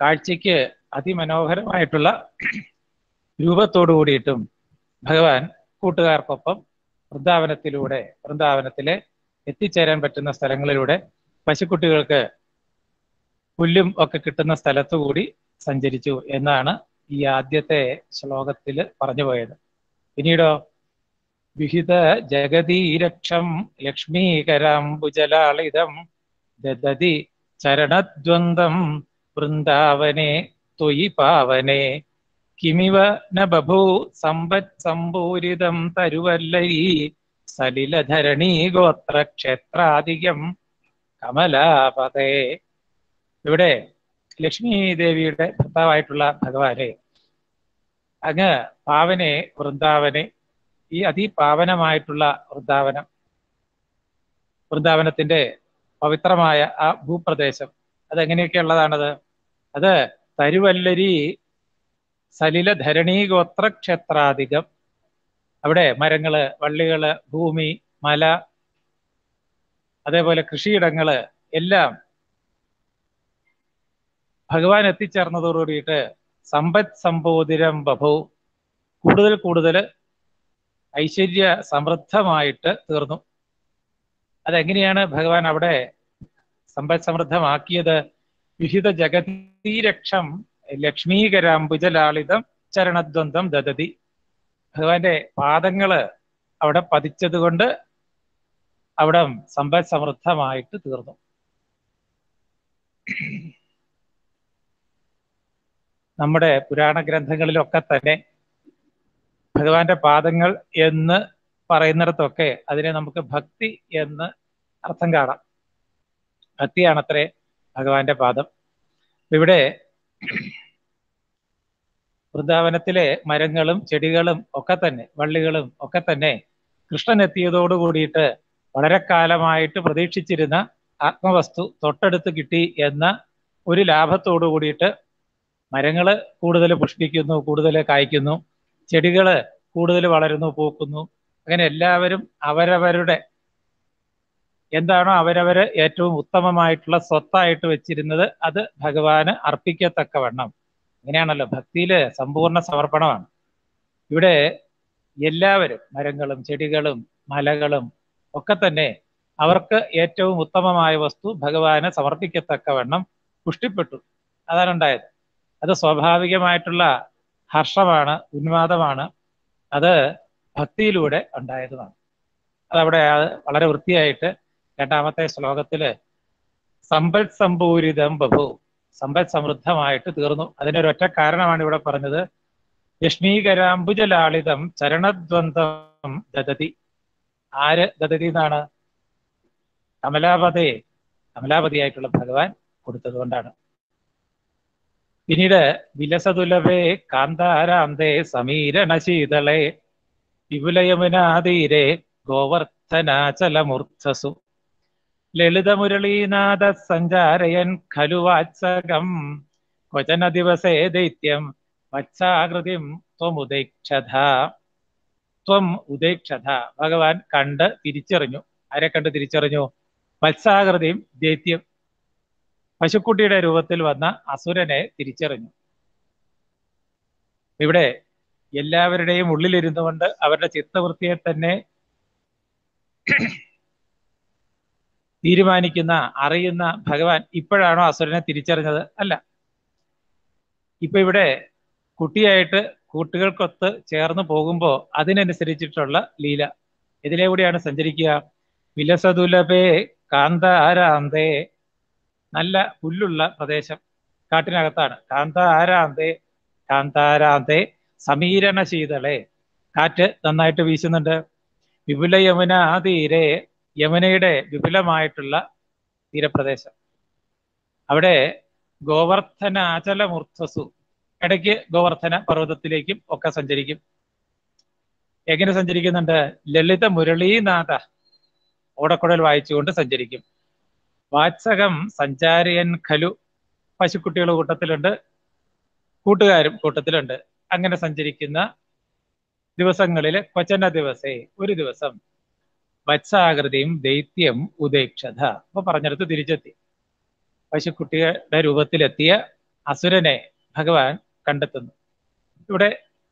കാഴ്ചയ്ക്ക് അതിമനോഹരമായിട്ടുള്ള രൂപത്തോടു കൂടിയിട്ടും ഭഗവാൻ കൂട്ടുകാർക്കൊപ്പം വൃന്ദാവനത്തിലൂടെ വൃന്ദാവനത്തിലെ എത്തിച്ചേരാൻ പറ്റുന്ന സ്ഥലങ്ങളിലൂടെ പശുക്കുട്ടികൾക്ക് പുല്ലും ഒക്കെ കിട്ടുന്ന സ്ഥലത്തുകൂടി സഞ്ചരിച്ചു എന്നാണ് ഈ ആദ്യത്തെ ശ്ലോകത്തിൽ പറഞ്ഞു പോയത് പിന്നീടോ വിഹിത ജഗതീരക്ഷം ലക്ഷ്മീകരാംബുജലാളിതം ദദതി ചരണദ്വന്ദ്ം വൃന്ദാവനെ ത്വയി പാവനെ കിമിവ ന ബഭൂ സമ്പത് സമ്പൂരിതം തരുവല്ലരീ സലിലധരണീ ഗോത്ര ക്ഷേത്രാധികം കമലാപതേ ഇവിടെ ലക്ഷ്മി ദേവിയുടെ ഭർത്താവായിട്ടുള്ള ഭഗവാനെ അങ്ങ് പാവനെ വൃന്ദാവനെ ഈ അതിപാവനമായിട്ടുള്ള വൃന്ദാവനം വൃന്ദാവനത്തിന്റെ പവിത്രമായ ആ ഭൂപ്രദേശം അതെങ്ങനെയൊക്കെയുള്ളതാണത് അത് തരുവല്ലരി സലില ധരണീഗോത്ര ക്ഷേത്രാധികം അവിടെ മരങ്ങള് വള്ളികള് ഭൂമി മല അതേപോലെ കൃഷിയിടങ്ങള് എല്ലാം ഭഗവാൻ എത്തിച്ചേർന്നതോടുകൂടിയിട്ട് സമ്പത് സമ്പോതിരം ബഭു കൂടുതൽ കൂടുതൽ ഐശ്വര്യ സമൃദ്ധമായിട്ട് തീർന്നു അതെങ്ങനെയാണ് ഭഗവാൻ അവിടെ സമ്പത് സമൃദ്ധമാക്കിയത് വിഹിത ജഗതീരക്ഷം ലക്ഷ്മീകരാംബുജലാളിതം ചരണദ്വന്ദ്വം ദദതി ഭഗവാന്റെ പാദങ്ങള് അവിടെ പതിച്ചത് കൊണ്ട് അവിടെ സമ്പത് സമൃദ്ധമായിട്ട് തീർന്നു നമ്മുടെ പുരാണ ഗ്രന്ഥങ്ങളിലൊക്കെ തന്നെ ഭഗവാന്റെ പാദങ്ങൾ എന്ന് പറയുന്നിടത്തൊക്കെ അതിനെ നമുക്ക് ഭക്തി എന്ന് അർത്ഥം കാണാം ഭക്തിയാണത്രേ ഭഗവാന്റെ പാദം ഇവിടെ വൃന്ദാവനത്തിലെ മരങ്ങളും ചെടികളും ഒക്കെ തന്നെ വള്ളികളും ഒക്കെ തന്നെ കൃഷ്ണൻ എത്തിയതോടു കൂടിയിട്ട് വളരെ കാലമായിട്ട് പ്രതീക്ഷിച്ചിരുന്ന ആത്മവസ്തു തൊട്ടടുത്ത് കിട്ടി എന്ന ഒരു ലാഭത്തോടു കൂടിയിട്ട് മരങ്ങള് കൂടുതൽ പുഷ്പിക്കുന്നു കൂടുതൽ കായ്ക്കുന്നു ചെടികള് കൂടുതൽ വളരുന്നു പൂക്കുന്നു അങ്ങനെ എല്ലാവരും അവരവരുടെ എന്താണോ അവരവര് ഏറ്റവും ഉത്തമമായിട്ടുള്ള സ്വത്തായിട്ട് വെച്ചിരുന്നത് അത് ഭഗവാന് അർപ്പിക്കത്തക്കവണ്ണം അങ്ങനെയാണല്ലോ ഭക്തിയില് സമ്പൂർണ്ണ സമർപ്പണമാണ് ഇവിടെ എല്ലാവരും മരങ്ങളും ചെടികളും മലകളും ഒക്കെ തന്നെ അവർക്ക് ഏറ്റവും ഉത്തമമായ വസ്തു ഭഗവാന് സമർപ്പിക്കത്തക്കവണ്ണം പുഷ്ടിപ്പെട്ടു അതാണ് ഉണ്ടായത് അത് സ്വാഭാവികമായിട്ടുള്ള ഹർഷമാണ് ഉന്മാദമാണ് അത് ഭക്തിയിലൂടെ ഉണ്ടായതുമാണ് അതവിടെ വളരെ വൃത്തിയായിട്ട് രണ്ടാമത്തെ ശ്ലോകത്തില് സമ്പൽ സമ്പൂരിതം ബഭു സമ്പൽ സമൃദ്ധമായിട്ട് തീർന്നു അതിനൊരൊറ്റ കാരണമാണ് ഇവിടെ പറഞ്ഞത് ലക്ഷ്മീകരാംബുജലാളിതം ചരണദ്വന്ദ്വം ദദതി ആര് ദദതി എന്നാണ് കമലാപതയെ കമലാപതിയായിട്ടുള്ള ഭഗവാൻ കൊടുത്തത് കൊണ്ടാണ് പിന്നീട് വിലസതുലഭേ കാന്താരാന്തേ സമീരണശീതളെ വിപുലയമുനാതീരെ ഗോവർദ്ധനാചലമൂർധസു ലളിതമുരളീനാഥ സഞ്ചാരയൻ ഖലു വാത്സകം ക്വചന ദിവസേ ദൈത്യം വത്സാകൃതിം ത്വമുദൈക്ഷത ത്വം ഉദൈക്ഷത ഭഗവാൻ കണ്ട് തിരിച്ചറിഞ്ഞു ആരെ കണ്ട് തിരിച്ചറിഞ്ഞു വത്സാകൃതിയും ദൈത്യം പശുക്കുട്ടിയുടെ രൂപത്തിൽ വന്ന അസുരനെ തിരിച്ചറിഞ്ഞു ഇവിടെ എല്ലാവരുടെയും ഉള്ളിലിരുന്നു കൊണ്ട് അവരുടെ ചിത്തവൃത്തിയെ തന്നെ തീരുമാനിക്കുന്ന അറിയുന്ന ഭഗവാൻ ഇപ്പോഴാണോ അസുരനെ തിരിച്ചറിഞ്ഞത് അല്ല ഇപ്പൊ ഇവിടെ കുട്ടിയായിട്ട് കൂട്ടുകൾക്കൊത്ത് ചേർന്ന് പോകുമ്പോൾ അതിനനുസരിച്ചിട്ടുള്ള ലീല ഇതിലെവിടെയാണ് സഞ്ചരിക്കുക വിലസതുലഭേ കാന്താരാന്തേ നല്ല പുല്ലുള്ള പ്രദേശം കാട്ടിനകത്താണ് കാന്താരാന്തേ കാന്താരാന്തേ സമീരണ ശീതളെ കാറ്റ് നന്നായിട്ട് വീശുന്നുണ്ട് വിപുല യമുന തീരെ യമുനയുടെ വിപുലമായിട്ടുള്ള തീരപ്രദേശം അവിടെ ഗോവർദ്ധന അചല മൂർധസു ഇടയ്ക്ക് ഗോവർദ്ധന പർവ്വതത്തിലേക്കും ഒക്കെ സഞ്ചരിക്കും എങ്ങനെ സഞ്ചരിക്കുന്നുണ്ട് ലളിത മുരളീനാഥ ഓടക്കുഴൽ വായിച്ചുകൊണ്ട് സഞ്ചരിക്കും വാത്സകം സഞ്ചാരിയൻ ഖലു പശുക്കുട്ടികൾ കൂട്ടത്തിലുണ്ട് കൂട്ടുകാരും കൂട്ടത്തിലുണ്ട് അങ്ങനെ സഞ്ചരിക്കുന്ന ദിവസങ്ങളിൽ ക്വചന ദിവസേ ഒരു ദിവസം വത്സാകൃതിയും ദൈത്യം ഉദേക്ഷത അപ്പൊ പറഞ്ഞെടുത്ത് തിരിച്ചെത്തി പശുക്കുട്ടിയുടെ രൂപത്തിലെത്തിയ അസുരനെ ഭഗവാൻ കണ്ടെത്തുന്നു ഇവിടെ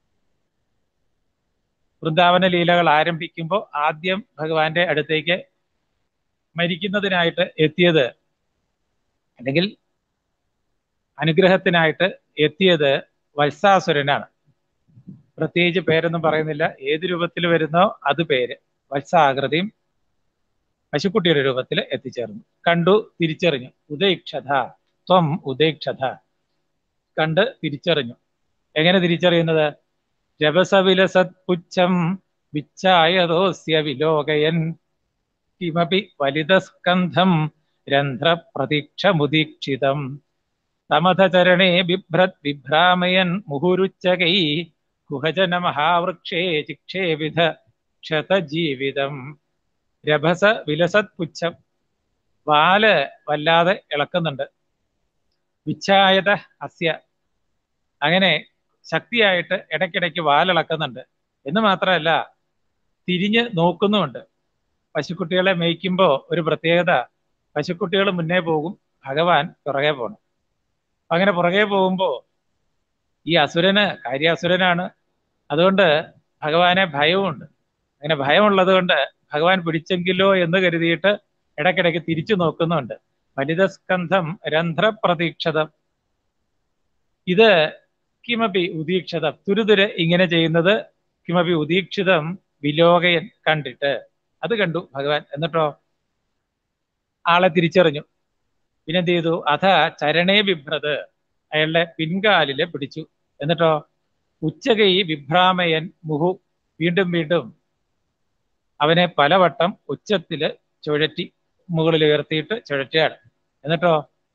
വൃന്ദാവന ലീലകൾ ആരംഭിക്കുമ്പോൾ ആദ്യം ഭഗവാന്റെ അടുത്തേക്ക് മരിക്കുന്നതിനായിട്ട് എത്തിയത് അല്ലെങ്കിൽ അനുഗ്രഹത്തിനായിട്ട് എത്തിയത് വത്സാസുരനാണ് പ്രത്യേകിച്ച് പേരൊന്നും പറയുന്നില്ല ഏത് രൂപത്തിൽ വരുന്നോ അത് പേര് വത്സാകൃതിയും പശുക്കുട്ടിയുടെ രൂപത്തിൽ എത്തിച്ചേർന്നു കണ്ടു തിരിച്ചറിഞ്ഞു ഉദയിക്ഷത ത്വം ഉദയിക്ഷത കണ്ട് തിരിച്ചറിഞ്ഞു എങ്ങനെ തിരിച്ചറിയുന്നത് രവസവിലസത് പുച്ഛം വിച്ചായതോസ്യ വിലോകയൻ കിമപി വലിതസ്കന്ധം രന്ധ്രപ്രതീക്ഷമുദീക്ഷിതം തമഥചരണേ ബിഭ്രത് വിഭ്രാമയൻ മുഹുരുച്ചകൈ കുഹജന മഹാവൃക്ഷേ ചിക്ഷേവിധ ക്ഷതജീവിതം രഭസ വിലസത് പുച്ഛം വാല് വല്ലാതെ ഇളക്കുന്നുണ്ട് വിച്ഛായത അസ്യ അങ്ങനെ ശക്തിയായിട്ട് ഇടയ്ക്കിടയ്ക്ക് വാലിളക്കുന്നുണ്ട് എന്ന് മാത്രമല്ല തിരിഞ്ഞ് നോക്കുന്നുമുണ്ട് പശുക്കുട്ടികളെ മേയ്ക്കുമ്പോൾ ഒരു പ്രത്യേകത പശുക്കുട്ടികൾ മുന്നേ പോകും ഭഗവാൻ പുറകെ പോകണം അങ്ങനെ പുറകെ പോകുമ്പോൾ ഈ അസുരന് കാര്യാസുരനാണ് അതുകൊണ്ട് ഭഗവാനെ ഭയവുമുണ്ട് അങ്ങനെ ഭയമുള്ളത് കൊണ്ട് ഭഗവാൻ പിടിച്ചെങ്കിലോ എന്ന് കരുതിയിട്ട് ഇടയ്ക്കിടയ്ക്ക് തിരിച്ചു നോക്കുന്നുണ്ട് ഫലിതസ്കന്ധം രന്ധ്രപ്രതീക്ഷതം ഇത് കിമപി ഉദീക്ഷിതം തുരുതുരെ ഇങ്ങനെ ചെയ്യുന്നത് കിമപി ഉദീക്ഷിതം വിലോകയൻ കണ്ടിട്ട് അത് കണ്ടു ഭഗവാൻ എന്നിട്ടോ ആളെ തിരിച്ചറിഞ്ഞു പിന്നെന്ത് ചെയ്തു അഥ ചരണേ ബിഭ്രത് അയാളുടെ പിൻകാലിലെ പിടിച്ചു എന്നിട്ടോ ഉച്ചകൈ വിഭ്രാമയൻ മുഹു വീണ്ടും വീണ്ടും അവനെ പലവട്ടം ഉച്ചത്തില് ചുഴറ്റി മുകളിൽ ഉയർത്തിയിട്ട് ചുഴറ്റുകയാണ് എന്നിട്ടോ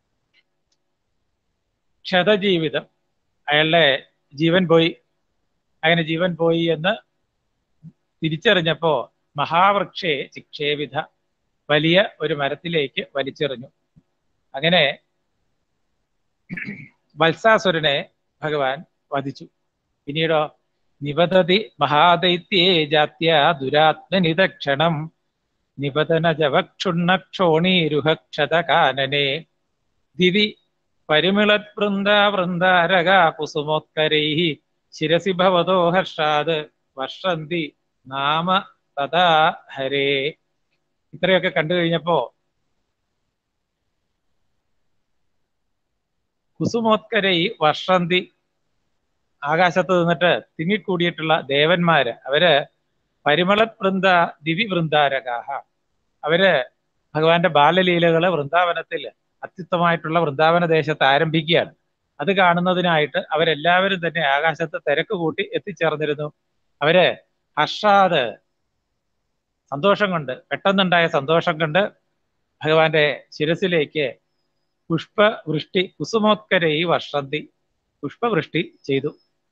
ക്ഷതജീവിതം അയാളുടെ ജീവൻ പോയി അങ്ങനെ ജീവൻ പോയി എന്ന് തിരിച്ചറിഞ്ഞപ്പോ മഹാവൃക്ഷേ ശിക്ഷേവിധ വലിയ ഒരു മരത്തിലേക്ക് വലിച്ചെറിഞ്ഞു അങ്ങനെ വത്സാസുരനെ ഭഗവാൻ വധിച്ചു പിന്നീടോ നിപതതി മഹാദൈത്യേ ജാത്യ ദുരാത്മനിതക്ഷണം നിപതന ജവക്ഷുണ്ണക്ഷോണീരുഹക്ഷതകാനനെ ദിവി പരിമിളത് വൃന്ദ വൃന്ദാരക കുസുമോത്കരൈ ശിരസി ഭവതോ ഹർഷാത് വർഷന്തി നാമ തഥാ ഹരേ ഇത്രയൊക്കെ കണ്ടു കഴിഞ്ഞപ്പോ കുസുമോത്കരൈ വർഷന്തി ആകാശത്ത് നിന്നിട്ട് തിങ്ങിക്കൂടിയിട്ടുള്ള ദേവന്മാര് അവര് പരിമളവൃന്ദ ദിവി വൃന്ദാരകാഹ അവര് ഭഗവാന്റെ ബാലലീലകള് വൃന്ദാവനത്തിൽ അത്യുത്തമായിട്ടുള്ള വൃന്ദാവന ദേശത്ത് ആരംഭിക്കുകയാണ് അത് കാണുന്നതിനായിട്ട് അവരെല്ലാവരും തന്നെ ആകാശത്ത് തിരക്ക് കൂട്ടി എത്തിച്ചേർന്നിരുന്നു അവര് ഹർഷാത് സന്തോഷം കൊണ്ട് പെട്ടെന്നുണ്ടായ സന്തോഷം കൊണ്ട് ഭഗവാന്റെ ശിരസിലേക്ക് പുഷ്പവൃഷ്ടി കുസുമോത്കരൈ വർഷന്തി പുഷ്പവൃഷ്ടി ചെയ്തു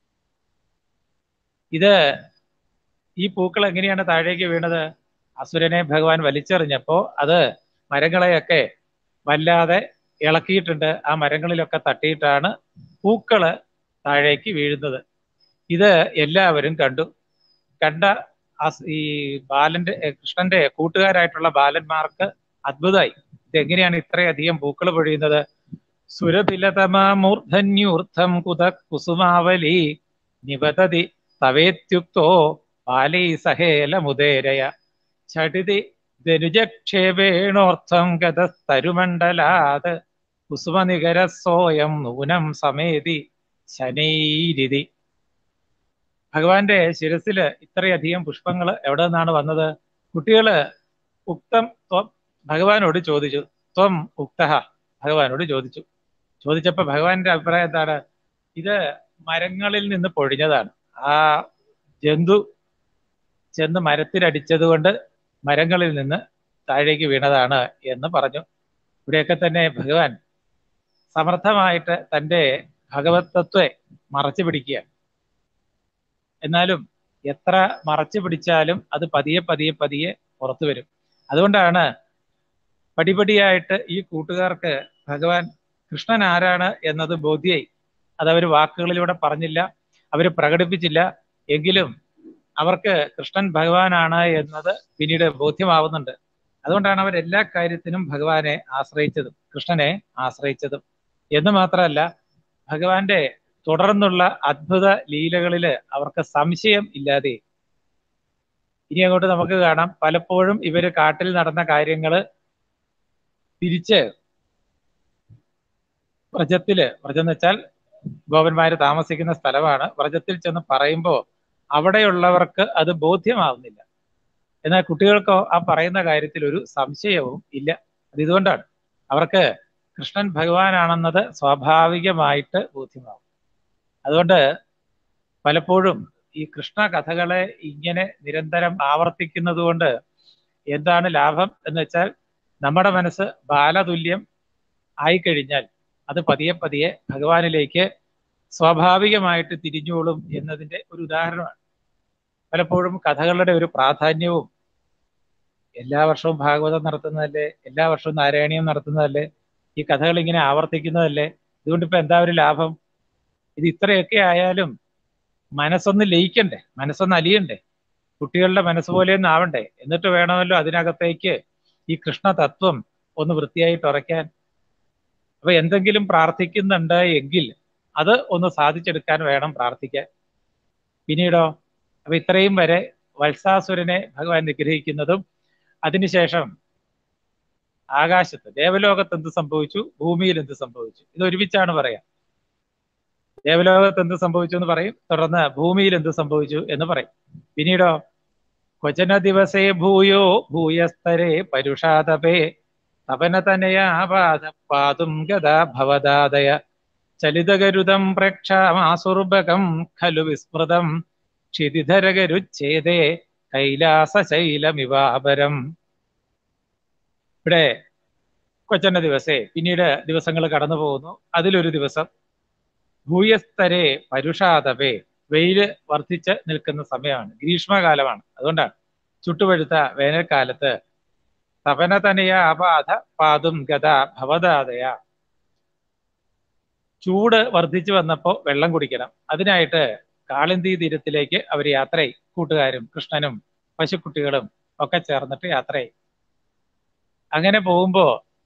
ഇത് ഈ പൂക്കൾ എങ്ങനെയാണ് താഴേക്ക് വീണത് അസുരനെ ഭഗവാൻ വലിച്ചെറിഞ്ഞപ്പോ അത് മരങ്ങളെയൊക്കെ വല്ലാതെ ഇളക്കിയിട്ടുണ്ട് ആ മരങ്ങളിലൊക്കെ തട്ടിയിട്ടാണ് പൂക്കള് താഴേക്ക് വീഴുന്നത് ഇത് എല്ലാവരും കണ്ടു കണ്ട ഈ ബാലന്റെ കൃഷ്ണന്റെ കൂട്ടുകാരായിട്ടുള്ള ബാലന്മാർക്ക് അത്ഭുതമായി ഇതെങ്ങനെയാണ് ഇത്രയധികം പൂക്കൾ പൊഴിയുന്നത് സുരതിലതമൂർധന്യൂർത്ഥം കുത കുസുമാവലി നിപതതി തവേത്യുക്തോ ബാലൈ സഹേല മുദേരയ ചടിതി ധനുജക്ഷേപേണോർത്ഥം ഗതസ്തരുമണ്ഡലാത് കുസുമനികരസോയം നൂനം സമേതി ശനൈരിതി ഭഗവാന്റെ ശിരസില് ഇത്രയധികം പുഷ്പങ്ങൾ എവിടെ നിന്നാണ് വന്നത് കുട്ടികള് ഉക്തം ത്വം ഭഗവാനോട് ചോദിച്ചു ത്വം ഉക്ത ഭഗവാനോട് ചോദിച്ചു ചോദിച്ചപ്പോ ഭഗവാന്റെ അഭിപ്രായം എന്താണ് ഇത് മരങ്ങളിൽ നിന്ന് പൊഴിഞ്ഞതാണ് ആ ജന്തു ചെന്ന് മരത്തിലടിച്ചത് കൊണ്ട് മരങ്ങളിൽ നിന്ന് താഴേക്ക് വീണതാണ് എന്ന് പറഞ്ഞു ഇവിടെയൊക്കെ തന്നെ ഭഗവാൻ സമർത്ഥമായിട്ട് തൻ്റെ ഭഗവതത്വത്തെ മറച്ചു പിടിക്കുകയാണ് എന്നാലും എത്ര മറച്ചു പിടിച്ചാലും അത് പതിയെ പതിയെ പതിയെ പുറത്തു വരും അതുകൊണ്ടാണ് പടിപടിയായിട്ട് ഈ കൂട്ടുകാർക്ക് ഭഗവാൻ കൃഷ്ണൻ ആരാണ് എന്നത് ബോധ്യായി അതവർ വാക്കുകളിലൂടെ പറഞ്ഞില്ല അവർ പ്രകടിപ്പിച്ചില്ല എങ്കിലും അവർക്ക് കൃഷ്ണൻ ഭഗവാനാണ് എന്നത് പിന്നീട് ബോധ്യമാവുന്നുണ്ട് അതുകൊണ്ടാണ് അവർ എല്ലാ കാര്യത്തിനും ഭഗവാനെ ആശ്രയിച്ചതും കൃഷ്ണനെ ആശ്രയിച്ചതും എന്ന് മാത്രമല്ല ഭഗവാന്റെ തുടർന്നുള്ള അത്ഭുത ലീലകളില് അവർക്ക് സംശയം ഇല്ലാതെ ഇനി അങ്ങോട്ട് നമുക്ക് കാണാം പലപ്പോഴും ഇവര് കാട്ടിൽ നടന്ന കാര്യങ്ങള് തിരിച്ച് വ്രജത്തില് വ്രജം എന്ന് വെച്ചാൽ ഗോപന്മാര് താമസിക്കുന്ന സ്ഥലമാണ് വ്രജത്തിൽ ചെന്ന് പറയുമ്പോൾ അവിടെയുള്ളവർക്ക് അത് ബോധ്യമാവുന്നില്ല എന്നാൽ കുട്ടികൾക്കോ ആ പറയുന്ന കാര്യത്തിൽ ഒരു സംശയവും ഇല്ല അത് ഇതുകൊണ്ടാണ് അവർക്ക് കൃഷ്ണൻ ഭഗവാനാണെന്നത് സ്വാഭാവികമായിട്ട് ബോധ്യമാവും അതുകൊണ്ട് പലപ്പോഴും ഈ കൃഷ്ണ കഥകളെ ഇങ്ങനെ നിരന്തരം ആവർത്തിക്കുന്നത് കൊണ്ട് എന്താണ് ലാഭം എന്ന് വെച്ചാൽ നമ്മുടെ മനസ്സ് ബാലതുല്യം ആയിക്കഴിഞ്ഞാൽ അത് പതിയെ പതിയെ ഭഗവാനിലേക്ക് സ്വാഭാവികമായിട്ട് തിരിഞ്ഞോളും എന്നതിന്റെ ഒരു ഉദാഹരണമാണ് പലപ്പോഴും കഥകളുടെ ഒരു പ്രാധാന്യവും എല്ലാ വർഷവും ഭാഗവതം നടത്തുന്നതല്ലേ എല്ലാ വർഷവും നാരായണീയം നടത്തുന്നതല്ലേ ഈ കഥകൾ ഇങ്ങനെ ആവർത്തിക്കുന്നതല്ലേ ഇതുകൊണ്ട് ഇപ്പൊ എന്താ ഒരു ലാഭം ഇത് ഇത്രയൊക്കെ ആയാലും മനസ്സൊന്ന് ലയിക്കണ്ടേ മനസ്സൊന്ന് അലിയണ്ടേ കുട്ടികളുടെ മനസ്സ് പോലെയൊന്നും ആവണ്ടേ എന്നിട്ട് വേണമല്ലോ അതിനകത്തേക്ക് ഈ കൃഷ്ണ തത്വം ഒന്ന് വൃത്തിയായിട്ട് ഉറയ്ക്കാൻ അപ്പൊ എന്തെങ്കിലും പ്രാർത്ഥിക്കുന്നുണ്ട് എങ്കിൽ അത് ഒന്ന് സാധിച്ചെടുക്കാൻ വേണം പ്രാർത്ഥിക്കാൻ പിന്നീടോ അപ്പൊ ഇത്രയും വരെ വത്സാസുരനെ ഭഗവാൻ നിഗ്രഹിക്കുന്നതും അതിനുശേഷം ആകാശത്ത് ദേവലോകത്ത് എന്ത് സംഭവിച്ചു ഭൂമിയിൽ എന്ത് സംഭവിച്ചു ഇത് ഒരുമിച്ചാണ് പറയാം ദേവലോകത്ത് എന്ത് സംഭവിച്ചു എന്ന് പറയും തുടർന്ന് ഭൂമിയിൽ എന്ത് സംഭവിച്ചു എന്ന് പറയും പിന്നീടോ ക്വചന ദിവസേ ഭൂയോ ഭൂയസ്തരേ പരുഷാതപേ തപനതനയാ പാദ പാതും ഗതാ ഭവദാദയ ചലിതഗരുതം പ്രക്ഷാമാസുർഭകം ഖലു വിസ്മൃതം ക്ഷിതിധരഗരുച്ഛേദേ കൈലാസശൈലമിവാപരം ഇവിടെ കൊച്ചന്റെ ദിവസേ പിന്നീട് ദിവസങ്ങൾ കടന്നു പോകുന്നു അതിലൊരു ദിവസം ഭൂയസ്തരെ പരുഷാതപേ വെയില് വർദ്ധിച്ച് നിൽക്കുന്ന സമയമാണ് ഗ്രീഷ്മകാലമാണ് അതുകൊണ്ടാണ് ചുട്ടുപഴുത്ത വേനൽക്കാലത്ത് തപനതനയ അപാധ പാതും ഗത ഭവദാതയ ചൂട് വർദ്ധിച്ചു വന്നപ്പോൾ വെള്ളം കുടിക്കണം അതിനായിട്ട് കാളിന്തി തീരത്തിലേക്ക് അവർ യാത്രയായി കൂട്ടുകാരും കൃഷ്ണനും പശുക്കുട്ടികളും ഒക്കെ ചേർന്നിട്ട് യാത്രയായി അങ്ങനെ പോകുമ്പോ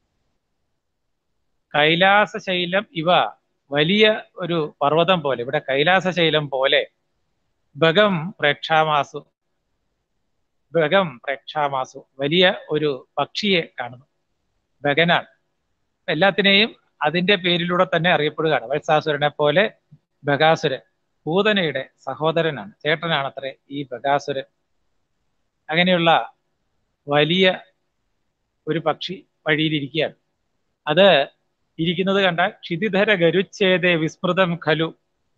കൈലാസശൈലം ഇവ വലിയ ഒരു പർവ്വതം പോലെ ഇവിടെ കൈലാസശൈലം പോലെ ബഗം പ്രേക്ഷാമാസു ബഗം പ്രേക്ഷാമാസു വലിയ ഒരു പക്ഷിയെ കാണുന്നു ബഗനാണ് എല്ലാത്തിനെയും അതിന്റെ പേരിലൂടെ തന്നെ അറിയപ്പെടുകയാണ് വത്സാസുരനെ പോലെ ബഗാസുരൻ പൂതനയുടെ സഹോദരനാണ് ചേട്ടനാണത്രേ ഈ ബഗാസുരൻ അങ്ങനെയുള്ള വലിയ ഒരു പക്ഷി വഴിയിലിരിക്കുകയാണ് അത് ഇരിക്കുന്നത് കണ്ട ക്ഷിതിധര ഗരുച്ഛേദേ വിസ്മൃതം ഖലു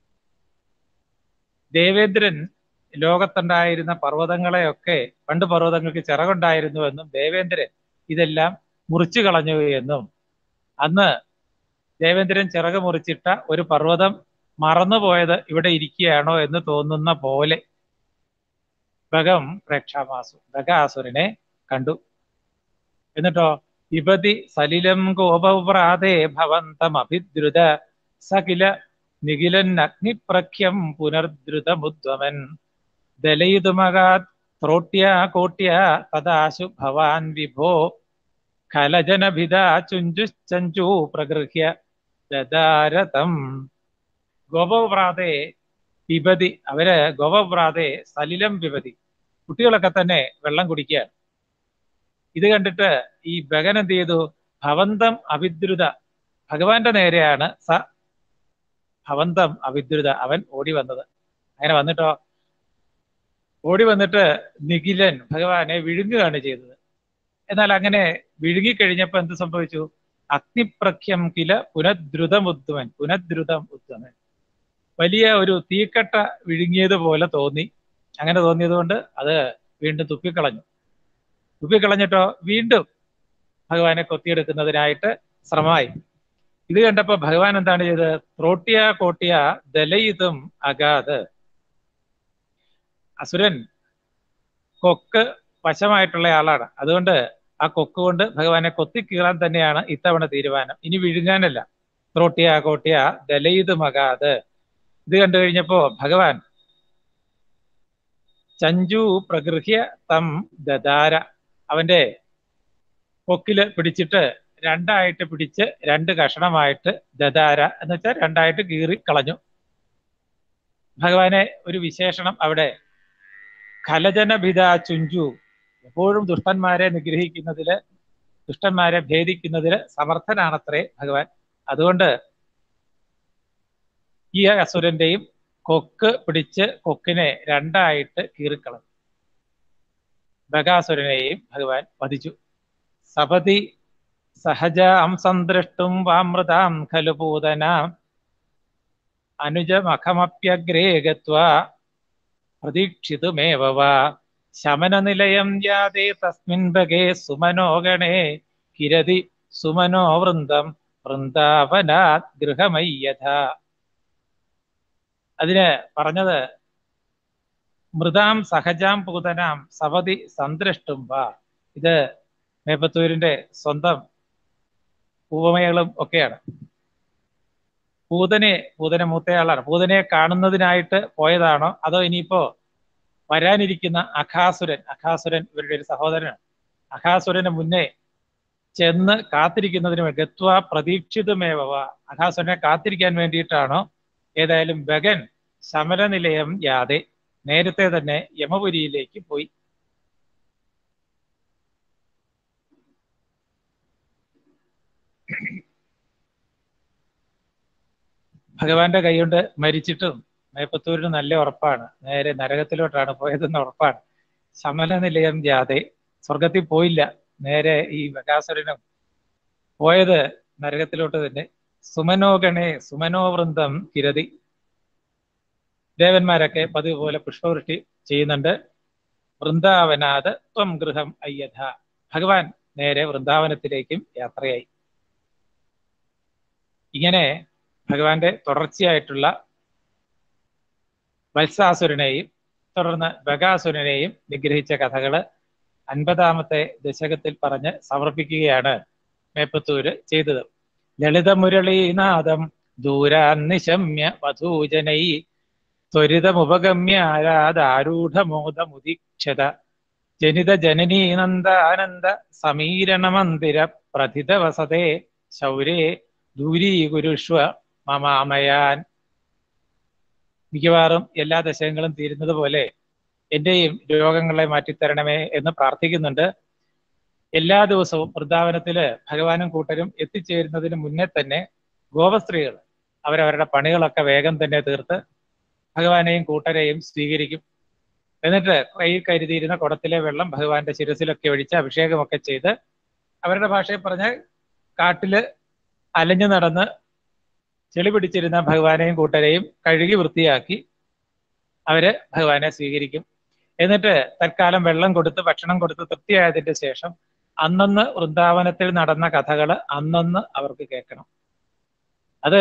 ദേവേന്ദ്രൻ ലോകത്തുണ്ടായിരുന്ന പർവ്വതങ്ങളെയൊക്കെ പണ്ട് പർവ്വതങ്ങൾക്ക് ചിറകുണ്ടായിരുന്നു എന്നും ദേവേന്ദ്രൻ ഇതെല്ലാം മുറിച്ചു കളഞ്ഞു എന്നും അന്ന് ദേവേന്ദ്രൻ ചിറക് മുറിച്ചിട്ട ഒരു പർവ്വതം മറന്നുപോയത് ഇവിടെ ഇരിക്കുകയാണോ എന്ന് തോന്നുന്ന പോലെ ഭഗം പ്രേക്ഷാമാസു ഭഗാസുരനെ കണ്ടു എന്നിട്ടോ വിപതി സലിലം കോപവ്രാതേ ഭവന്തമഭിദ്രുത സകില നിഖിലൻ അഗ്നിപ്രഖ്യം പുനർദ്രുതമുദ്വമൻ ദലയിതുമകാത് ത്രോട്യ കോട്യ തദാശു ഭവാൻ വിഭോ ഖലജനഭിത ചുഞ്ചുശ്ചഞ്ചു പ്രഗൃഹ്യ ദദാരതം ഗോപവ്രാതെ പിബതി അവര് ഗോപവ്രാതെ സലിലം പിബതി കുട്ടികളൊക്കെ തന്നെ വെള്ളം കുടിക്കുകയാണ് ഇത് കണ്ടിട്ട് ഈ ബഗൻ എന്ത് ചെയ്തു ഭവന്തം അവിദ്രുത ഭഗവാന്റെ നേരെയാണ് സ ഭവന്തം അവിദ്രുത അവൻ ഓടി വന്നത് അങ്ങനെ വന്നിട്ടോ ഓടി വന്നിട്ട് നിഖിലൻ ഭഗവാനെ വിഴുങ്ങുകയാണ് ചെയ്തത് എന്നാൽ അങ്ങനെ വിഴുങ്ങിക്കഴിഞ്ഞപ്പോ എന്ത് സംഭവിച്ചു അഗ്നിപ്രഖ്യം കില പുനദ്രുതമുദ്വൻ പുനദ്രുതം ഉദ്വമൻ വലിയ ഒരു തീക്കട്ട വിഴുങ്ങിയത് പോലെ തോന്നി അങ്ങനെ തോന്നിയത് കൊണ്ട് അത് വീണ്ടും തുപ്പിക്കളഞ്ഞു തുപ്പിക്കളഞ്ഞിട്ടോ വീണ്ടും ഭഗവാനെ കൊത്തിയെടുക്കുന്നതിനായിട്ട് ശ്രമമായി ഇത് കണ്ടപ്പോ ഭഗവാൻ എന്താണ് ചെയ്തത് ത്രോട്ടിയ കോട്ടിയ ദലയിതും അഗാത് അസുരൻ കൊക്ക് വശമായിട്ടുള്ള ആളാണ് അതുകൊണ്ട് ആ കൊക്ക് കൊണ്ട് ഭഗവാനെ കൊത്തിക്കീറാൻ തന്നെയാണ് ഇത്തവണ തീരുമാനം ഇനി വിഴുങ്ങാനല്ല ത്രോട്ടിയ കോട്ടിയ ദലയിതും അഗാത് ഇത് കണ്ടു കഴിഞ്ഞപ്പോ ഭഗവാൻ ചഞ്ചു പ്രഗൃഹ്യ തം ദദാര അവന്റെ കൊക്കില് പിടിച്ചിട്ട് രണ്ടായിട്ട് പിടിച്ച് രണ്ട് കഷണമായിട്ട് ദദാര എന്ന് വെച്ചാൽ രണ്ടായിട്ട് കീറി കളഞ്ഞു ഭഗവാനെ ഒരു വിശേഷണം അവിടെ ഖലജനഭിത ചുഞ്ചു എപ്പോഴും ദുഷ്ടന്മാരെ നിഗ്രഹിക്കുന്നതില് ദുഷ്ടന്മാരെ ഭേദിക്കുന്നതില് സമർത്ഥനാണത്രേ ഭഗവാൻ അതുകൊണ്ട് ഈ അസുരന്റെയും കൊക്ക് പിടിച്ച് കൊക്കിനെ രണ്ടായിട്ട് കീറിക്കളഞ്ഞു ബകാസുരനെയും ഭഗവാൻ വധിച്ചു സപതി സഹജാം സന്തൃഷ്ടും വാമൃതാം ഖലു പൂതനാം അനുജമഖമപ്യഗ്രേ ഗത്വാ പ്രതീക്ഷിതുമേവ വാ ശമനനിലയം യാതേ തസ്മിൻ ഭഗേ സുമനോഗണേ കിരതി സുമനോ വൃന്ദം വൃന്ദാവനാത് ഗൃഹമയ്യഥ അതിന് പറഞ്ഞത് മൃതാം സഹജാം പൂതനാം സവതി സന്തൃഷ്ടും വാ ഇത് മേപ്പത്തൂരിന്റെ സ്വന്തം ഉപമകളും ഒക്കെയാണ് പൂതനെ പൂതനെ മൂത്തയാളാണ് പൂതനെ കാണുന്നതിനായിട്ട് പോയതാണോ അതോ ഇനിയിപ്പോ വരാനിരിക്കുന്ന അഖാസുരൻ അഖാസുരൻ ഇവരുടെ ഒരു സഹോദരനാണ് അഖാസുരന് മുന്നേ ചെന്ന് കാത്തിരിക്കുന്നതിന് വേണ്ടി ഗത്വ പ്രതീക്ഷിതമേവ അഖാസുരനെ കാത്തിരിക്കാൻ വേണ്ടിയിട്ടാണോ ഏതായാലും ബഗൻ ശമരനിലയം യാതെ നേരത്തെ തന്നെ യമപുരിയിലേക്ക് പോയി ഭഗവാന്റെ കൈകൊണ്ട് മരിച്ചിട്ടും മേപ്പത്തൂരിന് നല്ല ഉറപ്പാണ് നേരെ നരകത്തിലോട്ടാണ് പോയതെന്ന് ഉറപ്പാണ് ശമനനിലയം ജാതെ സ്വർഗത്തിൽ പോയില്ല നേരെ ഈ ബകാസുരനും പോയത് നരകത്തിലോട്ട് തന്നെ സുമനോഗണേ സുമനോവൃന്ദം കിരതി ദേവന്മാരൊക്കെ പതിവ് പോലെ പുഷ്പവൃഷ്ടി ചെയ്യുന്നുണ്ട് വൃന്ദാവനാത് ത്വം ഗൃഹം അയ്യഥ ഭഗവാൻ നേരെ വൃന്ദാവനത്തിലേക്കും യാത്രയായി ഇങ്ങനെ ഭഗവാന്റെ തുടർച്ചയായിട്ടുള്ള വത്സാസുരനെയും തുടർന്ന് ബകാസുരനെയും നിഗ്രഹിച്ച കഥകള് അൻപതാമത്തെ ദശകത്തിൽ പറഞ്ഞ് സമർപ്പിക്കുകയാണ് മേപ്പത്തൂര് ചെയ്തത് ലളിതമുരളീനാദം ദൂരാന്നിശമ്യ വധൂജനൈ ത്വരിതമുപഗമ്യാരാധാരൂഢമോദമുദീക്ഷത ജനിത ജനനീനന്ദാനന്ദ സമീരണമന്ദിര പ്രഥിത വസതേ ശൗരേ ദൂരീകുരുഷ്വ മമാമയാൻ മിക്കവാറും എല്ലാ ദശകങ്ങളും തീരുന്നത് പോലെ എന്റെയും രോഗങ്ങളെ മാറ്റിത്തരണമേ എന്ന് പ്രാർത്ഥിക്കുന്നുണ്ട് എല്ലാ ദിവസവും വൃന്ദാവനത്തില് ഭഗവാനും കൂട്ടരും എത്തിച്ചേരുന്നതിന് മുന്നേ തന്നെ ഗോപസ്ത്രീകൾ അവരവരുടെ പണികളൊക്കെ വേഗം തന്നെ തീർത്ത് ഭഗവാനെയും കൂട്ടരെയും സ്വീകരിക്കും എന്നിട്ട് കയ്യിൽ കരുതിയിരുന്ന കുടത്തിലെ വെള്ളം ഭഗവാന്റെ ശിരസിലൊക്കെ ഒഴിച്ച് അഭിഷേകമൊക്കെ ചെയ്ത് അവരുടെ ഭാഷയിൽ പറഞ്ഞ് കാട്ടില് അലഞ്ഞു നടന്ന് ചെളി പിടിച്ചിരുന്ന ഭഗവാനെയും കൂട്ടരെയും കഴുകി വൃത്തിയാക്കി അവര് ഭഗവാനെ സ്വീകരിക്കും എന്നിട്ട് തൽക്കാലം വെള്ളം കൊടുത്ത് ഭക്ഷണം കൊടുത്ത് തൃപ്തിയായതിന്റെ ശേഷം അന്നന്ന് വൃന്ദാവനത്തിൽ നടന്ന കഥകള് അന്നന്ന് അവർക്ക് കേൾക്കണം അത്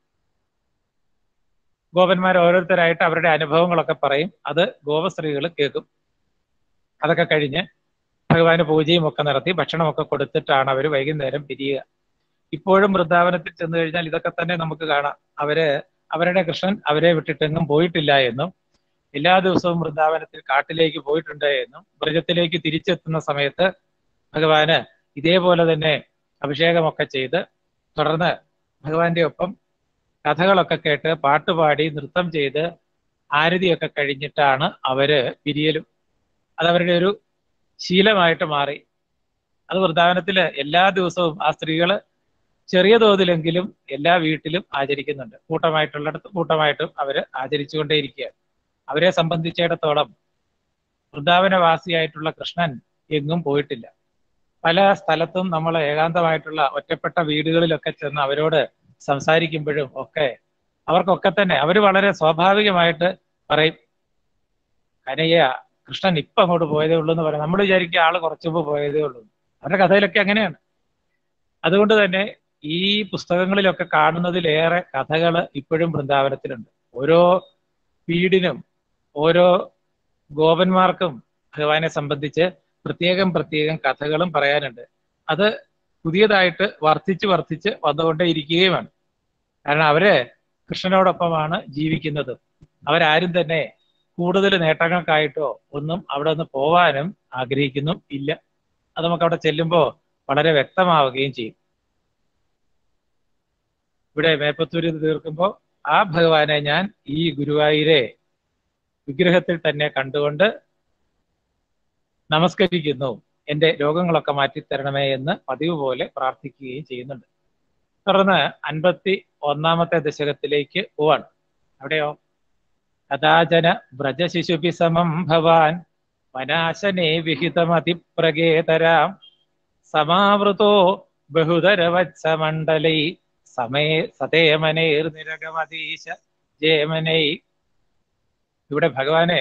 ഗോപന്മാർ ഓരോരുത്തരായിട്ട് അവരുടെ അനുഭവങ്ങളൊക്കെ പറയും അത് ഗോപസ്ത്രീകൾ കേൾക്കും അതൊക്കെ കഴിഞ്ഞ് ഭഗവാന് പൂജയും ഒക്കെ നടത്തി ഭക്ഷണമൊക്കെ കൊടുത്തിട്ടാണ് അവർ വൈകുന്നേരം പിരിയുക ഇപ്പോഴും വൃന്ദാവനത്തിൽ ചെന്ന് കഴിഞ്ഞാൽ ഇതൊക്കെ തന്നെ നമുക്ക് കാണാം അവര് അവരുടെ കൃഷ്ണൻ അവരെ വിട്ടിട്ടെങ്ങും പോയിട്ടില്ല എന്നും എല്ലാ ദിവസവും വൃന്ദാവനത്തിൽ കാട്ടിലേക്ക് പോയിട്ടുണ്ട് എന്നും ബ്രജത്തിലേക്ക് തിരിച്ചെത്തുന്ന സമയത്ത് ഭഗവാന് ഇതേപോലെ തന്നെ അഭിഷേകമൊക്കെ ചെയ്ത് തുടർന്ന് ഭഗവാന്റെ ഒപ്പം കഥകളൊക്കെ കേട്ട് പാട്ടുപാടി നൃത്തം ചെയ്ത് ആരതിയൊക്കെ കഴിഞ്ഞിട്ടാണ് അവര് പിരിയലും അത് അവരുടെ ഒരു ശീലമായിട്ട് മാറി അത് വൃന്ദാവനത്തില് എല്ലാ ദിവസവും ആ സ്ത്രീകള് ചെറിയ തോതിലെങ്കിലും എല്ലാ വീട്ടിലും ആചരിക്കുന്നുണ്ട് കൂട്ടമായിട്ടുള്ളിടത്ത് കൂട്ടമായിട്ടും അവര് ആചരിച്ചുകൊണ്ടേയിരിക്കുകയാണ് അവരെ സംബന്ധിച്ചിടത്തോളം വൃന്ദാവനവാസിയായിട്ടുള്ള കൃഷ്ണൻ എങ്ങും പോയിട്ടില്ല പല സ്ഥലത്തും നമ്മൾ ഏകാന്തമായിട്ടുള്ള ഒറ്റപ്പെട്ട വീടുകളിലൊക്കെ ചെന്ന് അവരോട് സംസാരിക്കുമ്പോഴും ഒക്കെ അവർക്കൊക്കെ തന്നെ അവർ വളരെ സ്വാഭാവികമായിട്ട് പറയും കനയ്യ കൃഷ്ണൻ ഇപ്പൊ അങ്ങോട്ട് പോയതേ ഉള്ളൂ എന്ന് പറയും നമ്മൾ വിചാരിക്കുക ആള് കുറച്ചു മുമ്പ് പോയതേ ഉള്ളൂ അവരുടെ കഥയിലൊക്കെ അങ്ങനെയാണ് അതുകൊണ്ട് തന്നെ ഈ പുസ്തകങ്ങളിലൊക്കെ കാണുന്നതിലേറെ കഥകൾ ഇപ്പോഴും വൃന്ദാവനത്തിലുണ്ട് ഓരോ വീടിനും ഓരോ ഗോപന്മാർക്കും ഭഗവാനെ സംബന്ധിച്ച് പ്രത്യേകം പ്രത്യേകം കഥകളും പറയാനുണ്ട് അത് പുതിയതായിട്ട് വർദ്ധിച്ച് വർദ്ധിച്ച് വന്നുകൊണ്ടേ ഇരിക്കുകയുമാണ് കാരണം അവര് കൃഷ്ണനോടൊപ്പമാണ് ജീവിക്കുന്നത് അവരാരും തന്നെ കൂടുതൽ നേട്ടങ്ങൾക്കായിട്ടോ ഒന്നും അവിടെ നിന്ന് പോവാനും ആഗ്രഹിക്കുന്നു ഇല്ല അത് നമുക്ക് അവിടെ ചെല്ലുമ്പോൾ വളരെ വ്യക്തമാവുകയും ചെയ്യും ഇവിടെ മേപ്പത്തൂര് ഇത് തീർക്കുമ്പോൾ ആ ഭഗവാനെ ഞാൻ ഈ ഗുരുവായൂരെ വിഗ്രഹത്തിൽ തന്നെ കണ്ടുകൊണ്ട് നമസ്കരിക്കുന്നു എന്റെ രോഗങ്ങളൊക്കെ മാറ്റിത്തരണമേ എന്ന് പതിവ് പോലെ പ്രാർത്ഥിക്കുകയും ചെയ്യുന്നുണ്ട് തുടർന്ന് അൻപത്തി ഒന്നാമത്തെ ദശകത്തിലേക്ക് പോവാണ് അവിടെയോ കഥാചന വ്രജശിശുഭി സമം ഭവാൻ വനാശനെ വിഹിതമതിപ്രകേതരാം സമാവൃതോ ബഹുതരവത്സമണ്ഡലൈ സമേ സതേമനേർ നിരകമതീശ ജയമനൈ ഇവിടെ ഭഗവാനെ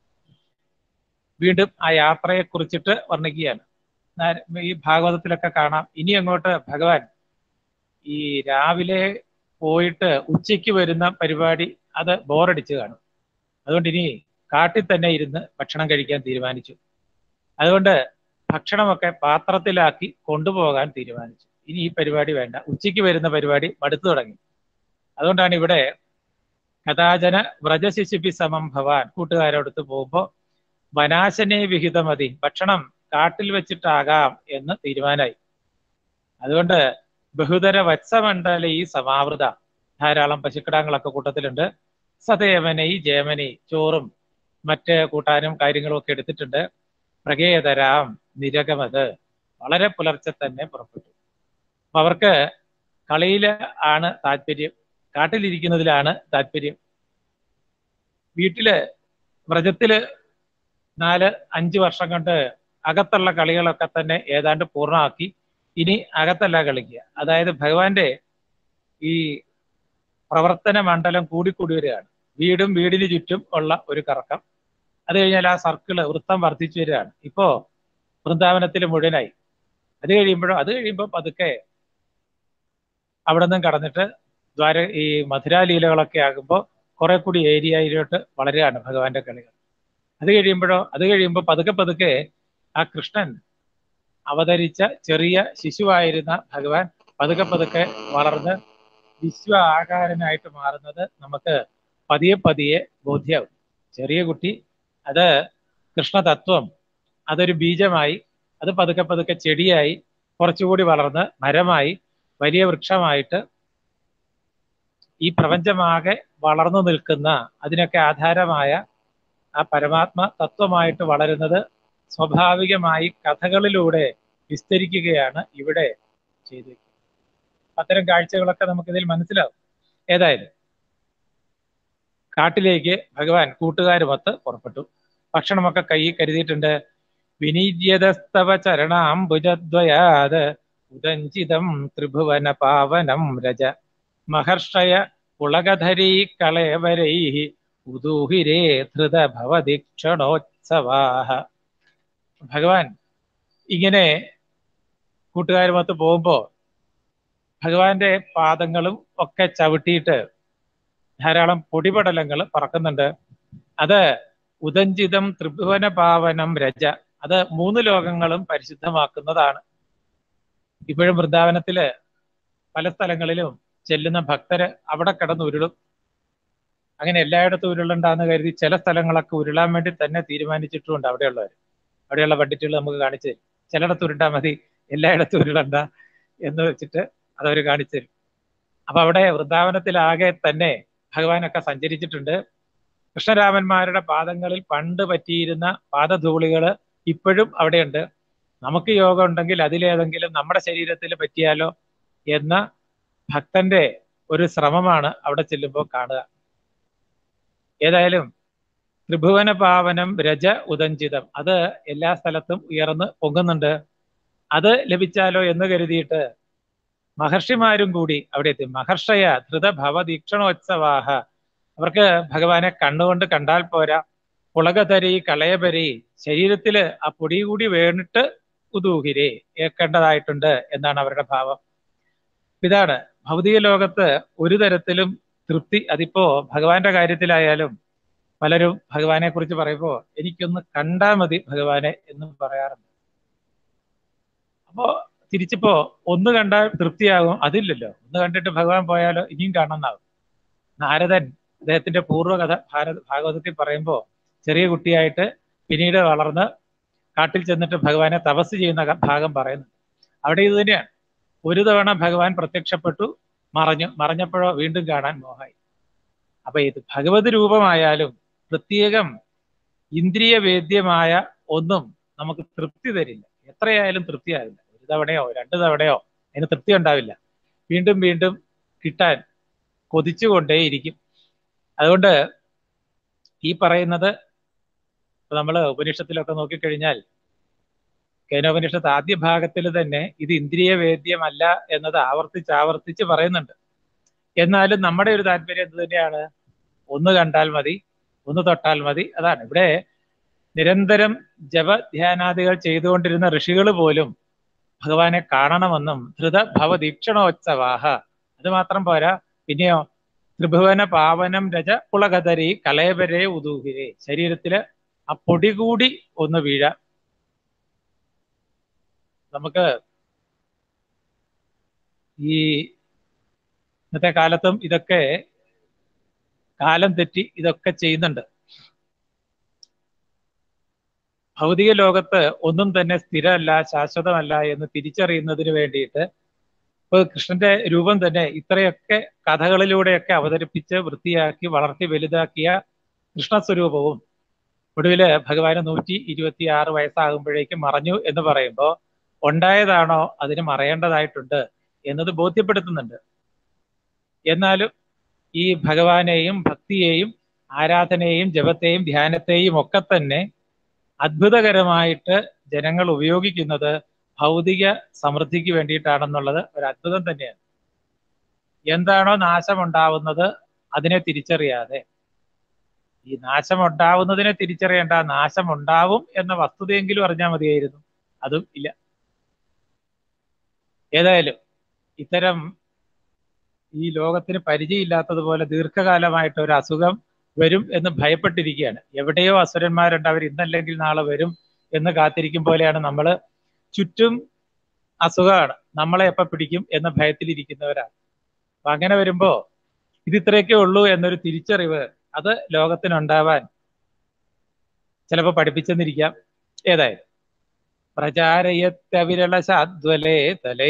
വീണ്ടും ആ യാത്രയെ കുറിച്ചിട്ട് വർണ്ണിക്കുകയാണ് ഈ ഭാഗവതത്തിലൊക്കെ കാണാം ഇനി അങ്ങോട്ട് ഭഗവാൻ ഈ രാവിലെ പോയിട്ട് ഉച്ചയ്ക്ക് വരുന്ന പരിപാടി അത് ബോറടിച്ച് കാണും അതുകൊണ്ട് ഇനി കാട്ടിൽ തന്നെ ഇരുന്ന് ഭക്ഷണം കഴിക്കാൻ തീരുമാനിച്ചു അതുകൊണ്ട് ഭക്ഷണമൊക്കെ പാത്രത്തിലാക്കി കൊണ്ടുപോകാൻ തീരുമാനിച്ചു ഇനി ഈ പരിപാടി വേണ്ട ഉച്ചയ്ക്ക് വരുന്ന പരിപാടി മടുത്തു തുടങ്ങി അതുകൊണ്ടാണ് ഇവിടെ കഥാചന വ്രജശിശുപി സമം ഭവാൻ കൂട്ടുകാരോടത്ത് പോകുമ്പോൾ വനാശനെ വിഹിതമതി ഭക്ഷണം കാട്ടിൽ വെച്ചിട്ടാകാം എന്ന് തീരുമാനമായി അതുകൊണ്ട് ബഹുതര വത്സമണ്ഡല ഈ സമാവൃത ധാരാളം പശുക്കിടാങ്ങളൊക്കെ കൂട്ടത്തിലുണ്ട് സതേമനൈ ജയമനൈ ചോറും മറ്റ് കൂട്ടാനും കാര്യങ്ങളും ഒക്കെ എടുത്തിട്ടുണ്ട് പ്രകേതരാം നിരകമത് വളരെ പുലർച്ചെ തന്നെ പുറപ്പെട്ടു അപ്പൊ അവർക്ക് കളിയില് ആണ് താല്പര്യം കാട്ടിലിരിക്കുന്നതിലാണ് താല്പര്യം വീട്ടില് വ്രജത്തില് നാല് അഞ്ച് വർഷം കൊണ്ട് അകത്തുള്ള കളികളൊക്കെ തന്നെ ഏതാണ്ട് പൂർണ്ണമാക്കി ഇനി അകത്തല്ല കളിക്കുക അതായത് ഭഗവാന്റെ ഈ പ്രവർത്തന മണ്ഡലം കൂടിക്കൂടി വരികയാണ് വീടും വീടിന് ചുറ്റും ഉള്ള ഒരു കറക്കം അത് കഴിഞ്ഞാൽ ആ സർക്കിള് വൃത്തം വർദ്ധിച്ചു വരികയാണ് ഇപ്പോ വൃന്ദാവനത്തിൽ മുഴുവനായി അത് കഴിയുമ്പോഴോ അത് കഴിയുമ്പോൾ പതുക്കെ അവിടെ നിന്നും കടന്നിട്ട് ദ്വാര ഈ മധുരാലീലകളൊക്കെ ആകുമ്പോൾ കുറെ കൂടി ഏരിയയിലോട്ട് വളരുകയാണ് ഭഗവാന്റെ കളികൾ അത് കഴിയുമ്പോഴോ അത് കഴിയുമ്പോൾ പതുക്കെ പതുക്കെ ആ കൃഷ്ണൻ അവതരിച്ച ചെറിയ ശിശുവായിരുന്ന ഭഗവാൻ പതുക്കെ പതുക്കെ വളർന്ന് വിശ്വ ആകാരനായിട്ട് മാറുന്നത് നമുക്ക് പതിയെ പതിയെ ബോധ്യമാവും ചെറിയ കുട്ടി അത് കൃഷ്ണതത്വം അതൊരു ബീജമായി അത് പതുക്കെ പതുക്കെ ചെടിയായി കുറച്ചുകൂടി വളർന്ന് മരമായി വലിയ വൃക്ഷമായിട്ട് ഈ പ്രപഞ്ചമാകെ വളർന്നു നിൽക്കുന്ന അതിനൊക്കെ ആധാരമായ ആ പരമാത്മ തത്വമായിട്ട് വളരുന്നത് സ്വാഭാവികമായി കഥകളിലൂടെ വിസ്തരിക്കുകയാണ് ഇവിടെ ചെയ്തു അത്തരം കാഴ്ചകളൊക്കെ നമുക്കിതിൽ മനസ്സിലാവും ഏതായാലും കാട്ടിലേക്ക് ഭഗവാൻ കൂട്ടുകാരുമൊത്ത് പുറപ്പെട്ടു ഭക്ഷണമൊക്കെ കൈ കരുതിയിട്ടുണ്ട് വിനീജ്യതസ്തവ ചരണാംബുജദ്വയാത് ഉദഞ്ചിതം ത്രിഭുവന പാവനം രജ മഹർഷയ പുളകധരീ കളയവരൈ ഉദൂഹിരേ ധൃത ഭവദീക്ഷണോത്സവാഹ ഭഗവാൻ ഇങ്ങനെ കൂട്ടുകാരുമൊത്ത് പോകുമ്പോ ഭഗവാന്റെ പാദങ്ങളും ഒക്കെ ചവിട്ടിയിട്ട് ധാരാളം പൊടിപടലങ്ങൾ പറക്കുന്നുണ്ട് അത് ഉദഞ്ചിതം ത്രിഭുവന പാവനം രജ അത് മൂന്ന് ലോകങ്ങളും പരിശുദ്ധമാക്കുന്നതാണ് ഇപ്പോഴും വൃന്ദാവനത്തില് പല സ്ഥലങ്ങളിലും ചെല്ലുന്ന ഭക്തര് അവിടെ കിടന്ന് ഉരുളും അങ്ങനെ എല്ലായിടത്തും ഉരുളണ്ടാന്ന് കരുതി ചില സ്ഥലങ്ങളൊക്കെ ഉരുളാൻ വേണ്ടി തന്നെ തീരുമാനിച്ചിട്ടുമുണ്ട് അവിടെയുള്ളവർ അവിടെയുള്ള പണ്ഡിറ്റുകൾ നമുക്ക് കാണിച്ചു തരും ചിലയിടത്ത് ഉരുണ്ടാൽ മതി എല്ലായിടത്തും ഉരുളണ്ട എന്ന് വെച്ചിട്ട് അതവർ കാണിച്ചു തരും അപ്പൊ അവിടെ വൃന്ദാവനത്തിലാകെ തന്നെ ഭഗവാനൊക്കെ സഞ്ചരിച്ചിട്ടുണ്ട് കൃഷ്ണരാമന്മാരുടെ പാദങ്ങളിൽ പണ്ട് പറ്റിയിരുന്ന പാദധൂളികള് ഇപ്പോഴും അവിടെയുണ്ട് നമുക്ക് യോഗം ഉണ്ടെങ്കിൽ അതിലേതെങ്കിലും നമ്മുടെ ശരീരത്തിൽ പറ്റിയാലോ എന്ന ഭക്തന്റെ ഒരു ശ്രമമാണ് അവിടെ ചെല്ലുമ്പോൾ കാണുക ഏതായാലും ത്രിഭുവന പാവനം രജ ഉദഞ്ചിതം അത് എല്ലാ സ്ഥലത്തും ഉയർന്ന് പൊങ്ങുന്നുണ്ട് അത് ലഭിച്ചാലോ എന്ന് കരുതിയിട്ട് മഹർഷിമാരും കൂടി അവിടെ എത്തി മഹർഷയ ധൃത ഭവദീക്ഷണോത്സവാഹ അവർക്ക് ഭഗവാനെ കണ്ണുകൊണ്ട് കണ്ടാൽ പോരാ പുളകതരി കളയപരി ശരീരത്തില് ആ പൊടി കൂടി വേണിട്ട് കുതൂഹിരെ ഏക്കേണ്ടതായിട്ടുണ്ട് എന്നാണ് അവരുടെ ഭാവം ഇതാണ് ഭൗതിക ലോകത്ത് ഒരു തരത്തിലും തൃപ്തി അതിപ്പോ ഭഗവാന്റെ കാര്യത്തിലായാലും പലരും ഭഗവാനെ കുറിച്ച് പറയുമ്പോ എനിക്കൊന്ന് കണ്ടാ മതി ഭഗവാനെ എന്ന് പറയാറുണ്ട് അപ്പോ തിരിച്ചിപ്പോ ഒന്ന് കണ്ടാൽ തൃപ്തിയാകും അതില്ലല്ലോ ഒന്ന് കണ്ടിട്ട് ഭഗവാൻ പോയാലോ ഇനിയും കാണണമെന്നാകും നാരദൻ അദ്ദേഹത്തിന്റെ പൂർവ്വകഥ ഭാരത ഭാഗവതത്തിൽ പറയുമ്പോൾ ചെറിയ കുട്ടിയായിട്ട് പിന്നീട് വളർന്ന് കാട്ടിൽ ചെന്നിട്ട് ഭഗവാനെ തപസ് ചെയ്യുന്ന ഭാഗം പറയുന്നു അവിടെ ഇത് തന്നെയാണ് ഒരു തവണ ഭഗവാൻ പ്രത്യക്ഷപ്പെട്ടു മറഞ്ഞു മറഞ്ഞപ്പോഴോ വീണ്ടും കാണാൻ മോഹായി അപ്പൊ ഇത് ഭഗവത് രൂപമായാലും പ്രത്യേകം ഇന്ദ്രിയ വേദ്യമായ ഒന്നും നമുക്ക് തൃപ്തി തരില്ല എത്രയായാലും തൃപ്തിയാവില്ല ഒരു തവണയോ രണ്ടു തവണയോ അതിന് തൃപ്തി ഉണ്ടാവില്ല വീണ്ടും വീണ്ടും കിട്ടാൻ കൊതിച്ചുകൊണ്ടേയിരിക്കും അതുകൊണ്ട് ഈ പറയുന്നത് നമ്മൾ ഉപനിഷത്തിലൊക്കെ നോക്കിക്കഴിഞ്ഞാൽ കേനോപനിഷത്ത് ആദ്യ ഭാഗത്തിൽ തന്നെ ഇത് ഇന്ദ്രിയ വേദ്യമല്ല എന്നത് ആവർത്തിച്ച് ആവർത്തിച്ച് പറയുന്നുണ്ട് എന്നാലും നമ്മുടെ ഒരു താല്പര്യം എന്ത് തന്നെയാണ് ഒന്ന് കണ്ടാൽ മതി ഒന്ന് തൊട്ടാൽ മതി അതാണ് ഇവിടെ നിരന്തരം ജപധ്യാനാദികൾ ചെയ്തുകൊണ്ടിരുന്ന ഋഷികൾ പോലും ഭഗവാനെ കാണണമെന്നും ധൃത ഭവദീക്ഷണോത്സവാഹ അത് മാത്രം പോരാ പിന്നെയോ ത്രിഭുവന പാവനം രജ പുളകതരി കലേബരെ ഉദൂഹിരെ ശരീരത്തില് ആ പൊടി കൂടി ഒന്ന് വീഴാൻ നമുക്ക് ഈ ഇന്നത്തെ കാലത്തും ഇതൊക്കെ കാലം തെറ്റി ഇതൊക്കെ ചെയ്യുന്നുണ്ട് ഭൗതിക ലോകത്ത് ഒന്നും തന്നെ സ്ഥിരമല്ല ശാശ്വതമല്ല എന്ന് തിരിച്ചറിയുന്നതിന് വേണ്ടിയിട്ട് ഇപ്പൊ കൃഷ്ണന്റെ രൂപം തന്നെ ഇത്രയൊക്കെ കഥകളിലൂടെയൊക്കെ അവതരിപ്പിച്ച് വൃത്തിയാക്കി വളർത്തി വലുതാക്കിയ കൃഷ്ണസ്വരൂപവും ഒടുവില് ഭഗവാന് നൂറ്റി ഇരുപത്തി ആറ് വയസ്സാകുമ്പോഴേക്കും മറഞ്ഞു എന്ന് പറയുമ്പോൾ ഉണ്ടായതാണോ അതിന് മറയേണ്ടതായിട്ടുണ്ട് എന്നത് ബോധ്യപ്പെടുത്തുന്നുണ്ട് എന്നാലും ഈ ഭഗവാനെയും ഭക്തിയെയും ആരാധനയെയും ജപത്തെയും ധ്യാനത്തെയും ഒക്കെ തന്നെ അത്ഭുതകരമായിട്ട് ജനങ്ങൾ ഉപയോഗിക്കുന്നത് ഭൗതിക സമൃദ്ധിക്ക് വേണ്ടിയിട്ടാണെന്നുള്ളത് ഒരു അത്ഭുതം തന്നെയാണ് എന്താണോ നാശമുണ്ടാവുന്നത് അതിനെ തിരിച്ചറിയാതെ ഈ നാശമുണ്ടാവുന്നതിനെ തിരിച്ചറിയേണ്ട നാശമുണ്ടാവും എന്ന വസ്തുതയെങ്കിലും അറിഞ്ഞാൽ മതിയായിരുന്നു അതും ഇല്ല ഏതായാലും ഇത്തരം ഈ ലോകത്തിന് പരിചയമില്ലാത്തതുപോലെ ദീർഘകാലമായിട്ട് ഒരു അസുഖം വരും എന്ന് ഭയപ്പെട്ടിരിക്കുകയാണ് എവിടെയോ അസുരന്മാരുണ്ട് അവർ ഇന്നല്ലെങ്കിൽ നാളെ വരും എന്ന് കാത്തിരിക്കും പോലെയാണ് നമ്മൾ ചുറ്റും അസുഖമാണ് നമ്മളെ എപ്പ പിടിക്കും എന്ന ഭയത്തിലിരിക്കുന്നവരാണ് അപ്പൊ അങ്ങനെ വരുമ്പോ ഇത് ഇത്രയൊക്കെ ഉള്ളൂ എന്നൊരു തിരിച്ചറിവ് അത് ലോകത്തിനുണ്ടാവാൻ ചിലപ്പോൾ പഠിപ്പിച്ചെന്നിരിക്കാം ഏതായാലും പ്രചാരയത്തവിരള ശാദ്വലേ തലേ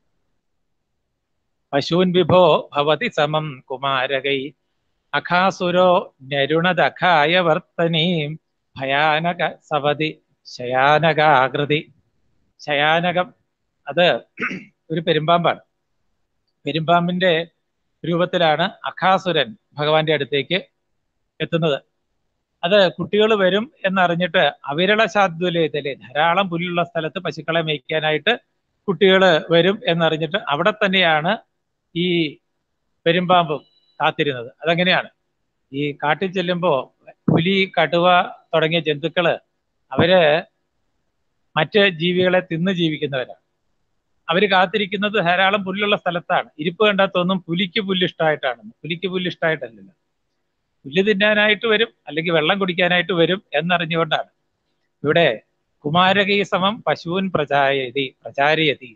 പശൂൻ വിഭോ ഭവതി സമം കുമാരകൈ അഖാസുരോ നരുണദഖായ വർത്തനീം ഭയാനക സവതി ശയാനകാകൃതി ശയാനകം അത് ഒരു പെരുമ്പാമ്പാണ് പെരുമ്പാമ്പിന്റെ രൂപത്തിലാണ് അഖാസുരൻ ഭഗവാന്റെ അടുത്തേക്ക് എത്തുന്നത് അത് കുട്ടികൾ വരും എന്നറിഞ്ഞിട്ട് അവിരള ശാദ്വലേതലെ ധാരാളം പുല്ലുള്ള സ്ഥലത്ത് പശുക്കളെ മേയ്ക്കാനായിട്ട് കുട്ടികൾ വരും എന്നറിഞ്ഞിട്ട് അവിടെ തന്നെയാണ് ഈ പെരുമ്പാമ്പും കാത്തിരുന്നത് അതെങ്ങനെയാണ് ഈ കാട്ടിൽ ചെല്ലുമ്പോ പുലി കടുവ തുടങ്ങിയ ജന്തുക്കള് അവര് മറ്റ് ജീവികളെ തിന്ന് ജീവിക്കുന്നവരാണ് അവര് കാത്തിരിക്കുന്നത് ധാരാളം പുല്ലുള്ള സ്ഥലത്താണ് ഇരിപ്പ് കണ്ടാൽ തോന്നും പുലിക്ക് പുല്ല് ഇഷ്ടമായിട്ടാണെന്ന് പുലിക്ക് പുല്ല് ഇഷ്ടമായിട്ടല്ലല്ലോ പുല്ല് തിന്നാനായിട്ട് വരും അല്ലെങ്കിൽ വെള്ളം കുടിക്കാനായിട്ട് വരും എന്നറിഞ്ഞുകൊണ്ടാണ് ഇവിടെ കുമാരകീ സമം പശുവിൻ പ്രചായതി പ്രചാരയതി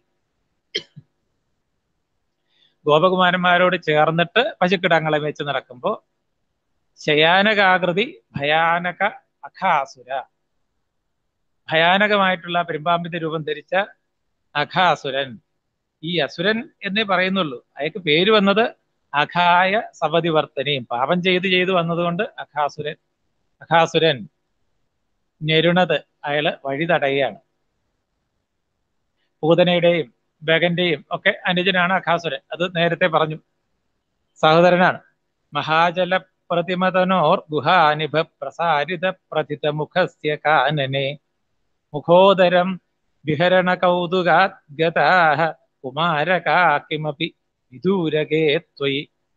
ഗോപകുമാരന്മാരോട് ചേർന്നിട്ട് പശുക്കിടങ്ങളെ വെച്ച് നടക്കുമ്പോൾ ശയാനകാകൃതി ഭയാനക അഖാസുര ഭയാനകമായിട്ടുള്ള പെരുമ്പാമ്പിന്റെ രൂപം ധരിച്ച അഖാസുരൻ ഈ അസുരൻ എന്നേ പറയുന്നുള്ളൂ അയാൾക്ക് പേര് വന്നത് അഖായ സപതിവർത്തനയും പാപം ചെയ്ത് ചെയ്ത് വന്നതുകൊണ്ട് അഖാസുരൻ അഖാസുരൻ ഞെരുണത് അയാള് വഴി തടയുകയാണ് പൂതനയുടെയും ബഗന്റെയും ഒക്കെ അനുജനാണ് അഖാസുരൻ അത് നേരത്തെ പറഞ്ഞു സഹോദരനാണ് മഹാജല പ്രതിമതനോർ ഗുഹാനിഭ പ്രസാരിത പ്രതിത മുഖസ്യ കാനനെ മുഖോദരം വിഹരണ കൗതുകാഗതാഹ കുമാരകാ കിമപി വിദൂരകേ ത്വയി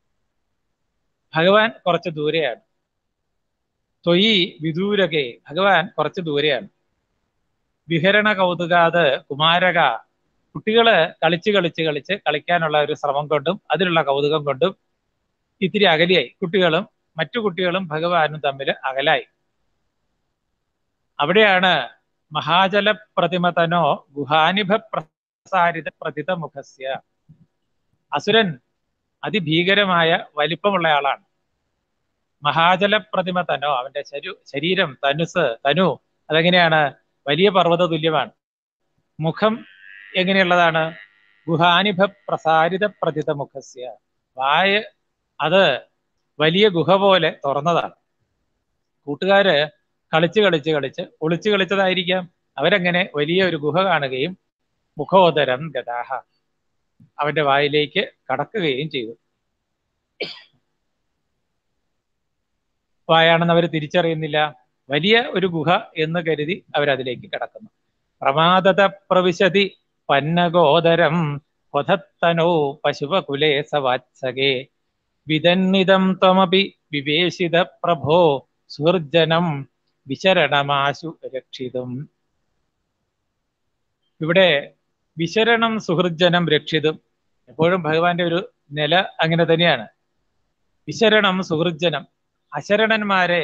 ഭഗവാൻ കുറച്ച് ദൂരെയാണ് ത്വയി വിദൂരകേ ഭഗവാൻ കുറച്ച് ദൂരെയാണ് വിഹരണ കൗതുകാത് കുമാരക കുട്ടികള് കളിച്ച് കളിച്ച് കളിച്ച് കളിക്കാനുള്ള ഒരു ശ്രമം കൊണ്ടും അതിലുള്ള കൗതുകം കൊണ്ടും ഇത്തിരി അകലിയായി കുട്ടികളും മറ്റു കുട്ടികളും ഭഗവാനും തമ്മിൽ അകലായി അവിടെയാണ് മഹാജല പ്രതിമതനോ ഗുഹാനിഭ പ്രസാരിത പ്രതിത മുഖസ്യ അസുരൻ അതിഭീകരമായ വലിപ്പമുള്ള ആളാണ് മഹാജല പ്രതിമ തനോ അവന്റെ ശരു ശരീരം തനുസ് തനു അതെങ്ങനെയാണ് വലിയ പർവ്വത തുല്യമാണ് മുഖം എങ്ങനെയുള്ളതാണ് ഗുഹാനിഭ പ്രസാരിത പ്രതിത മുഖസ്യ വായ അത് വലിയ ഗുഹ പോലെ തുറന്നതാണ് കൂട്ടുകാര് കളിച്ച് കളിച്ച് കളിച്ച് ഒളിച്ചു കളിച്ചതായിരിക്കാം അവരങ്ങനെ വലിയ ഒരു ഗുഹ കാണുകയും മുഖോദരം ഗതാഹ അവന്റെ വായിലേക്ക് കടക്കുകയും ചെയ്തു വായാണെന്ന് അവർ തിരിച്ചറിയുന്നില്ല വലിയ ഒരു ഗുഹ എന്ന് കരുതി അവരതിലേക്ക് കടക്കുന്നു പ്രമാദത പ്രവിശതി പന്നഗോദരം കൊധത്തനോ പശുപകുലേ സവാത്സകേ വിതന്നിതം ത്വമപി വിവേശിത പ്രഭോ സുഹൃജനം വിശരണമാശു രക്ഷിതും ഇവിടെ വിശരണം സുഹൃജനം രക്ഷിതും എപ്പോഴും ഭഗവാന്റെ ഒരു നില അങ്ങനെ തന്നെയാണ് വിശരണം സുഹൃജനം അശരണന്മാരെ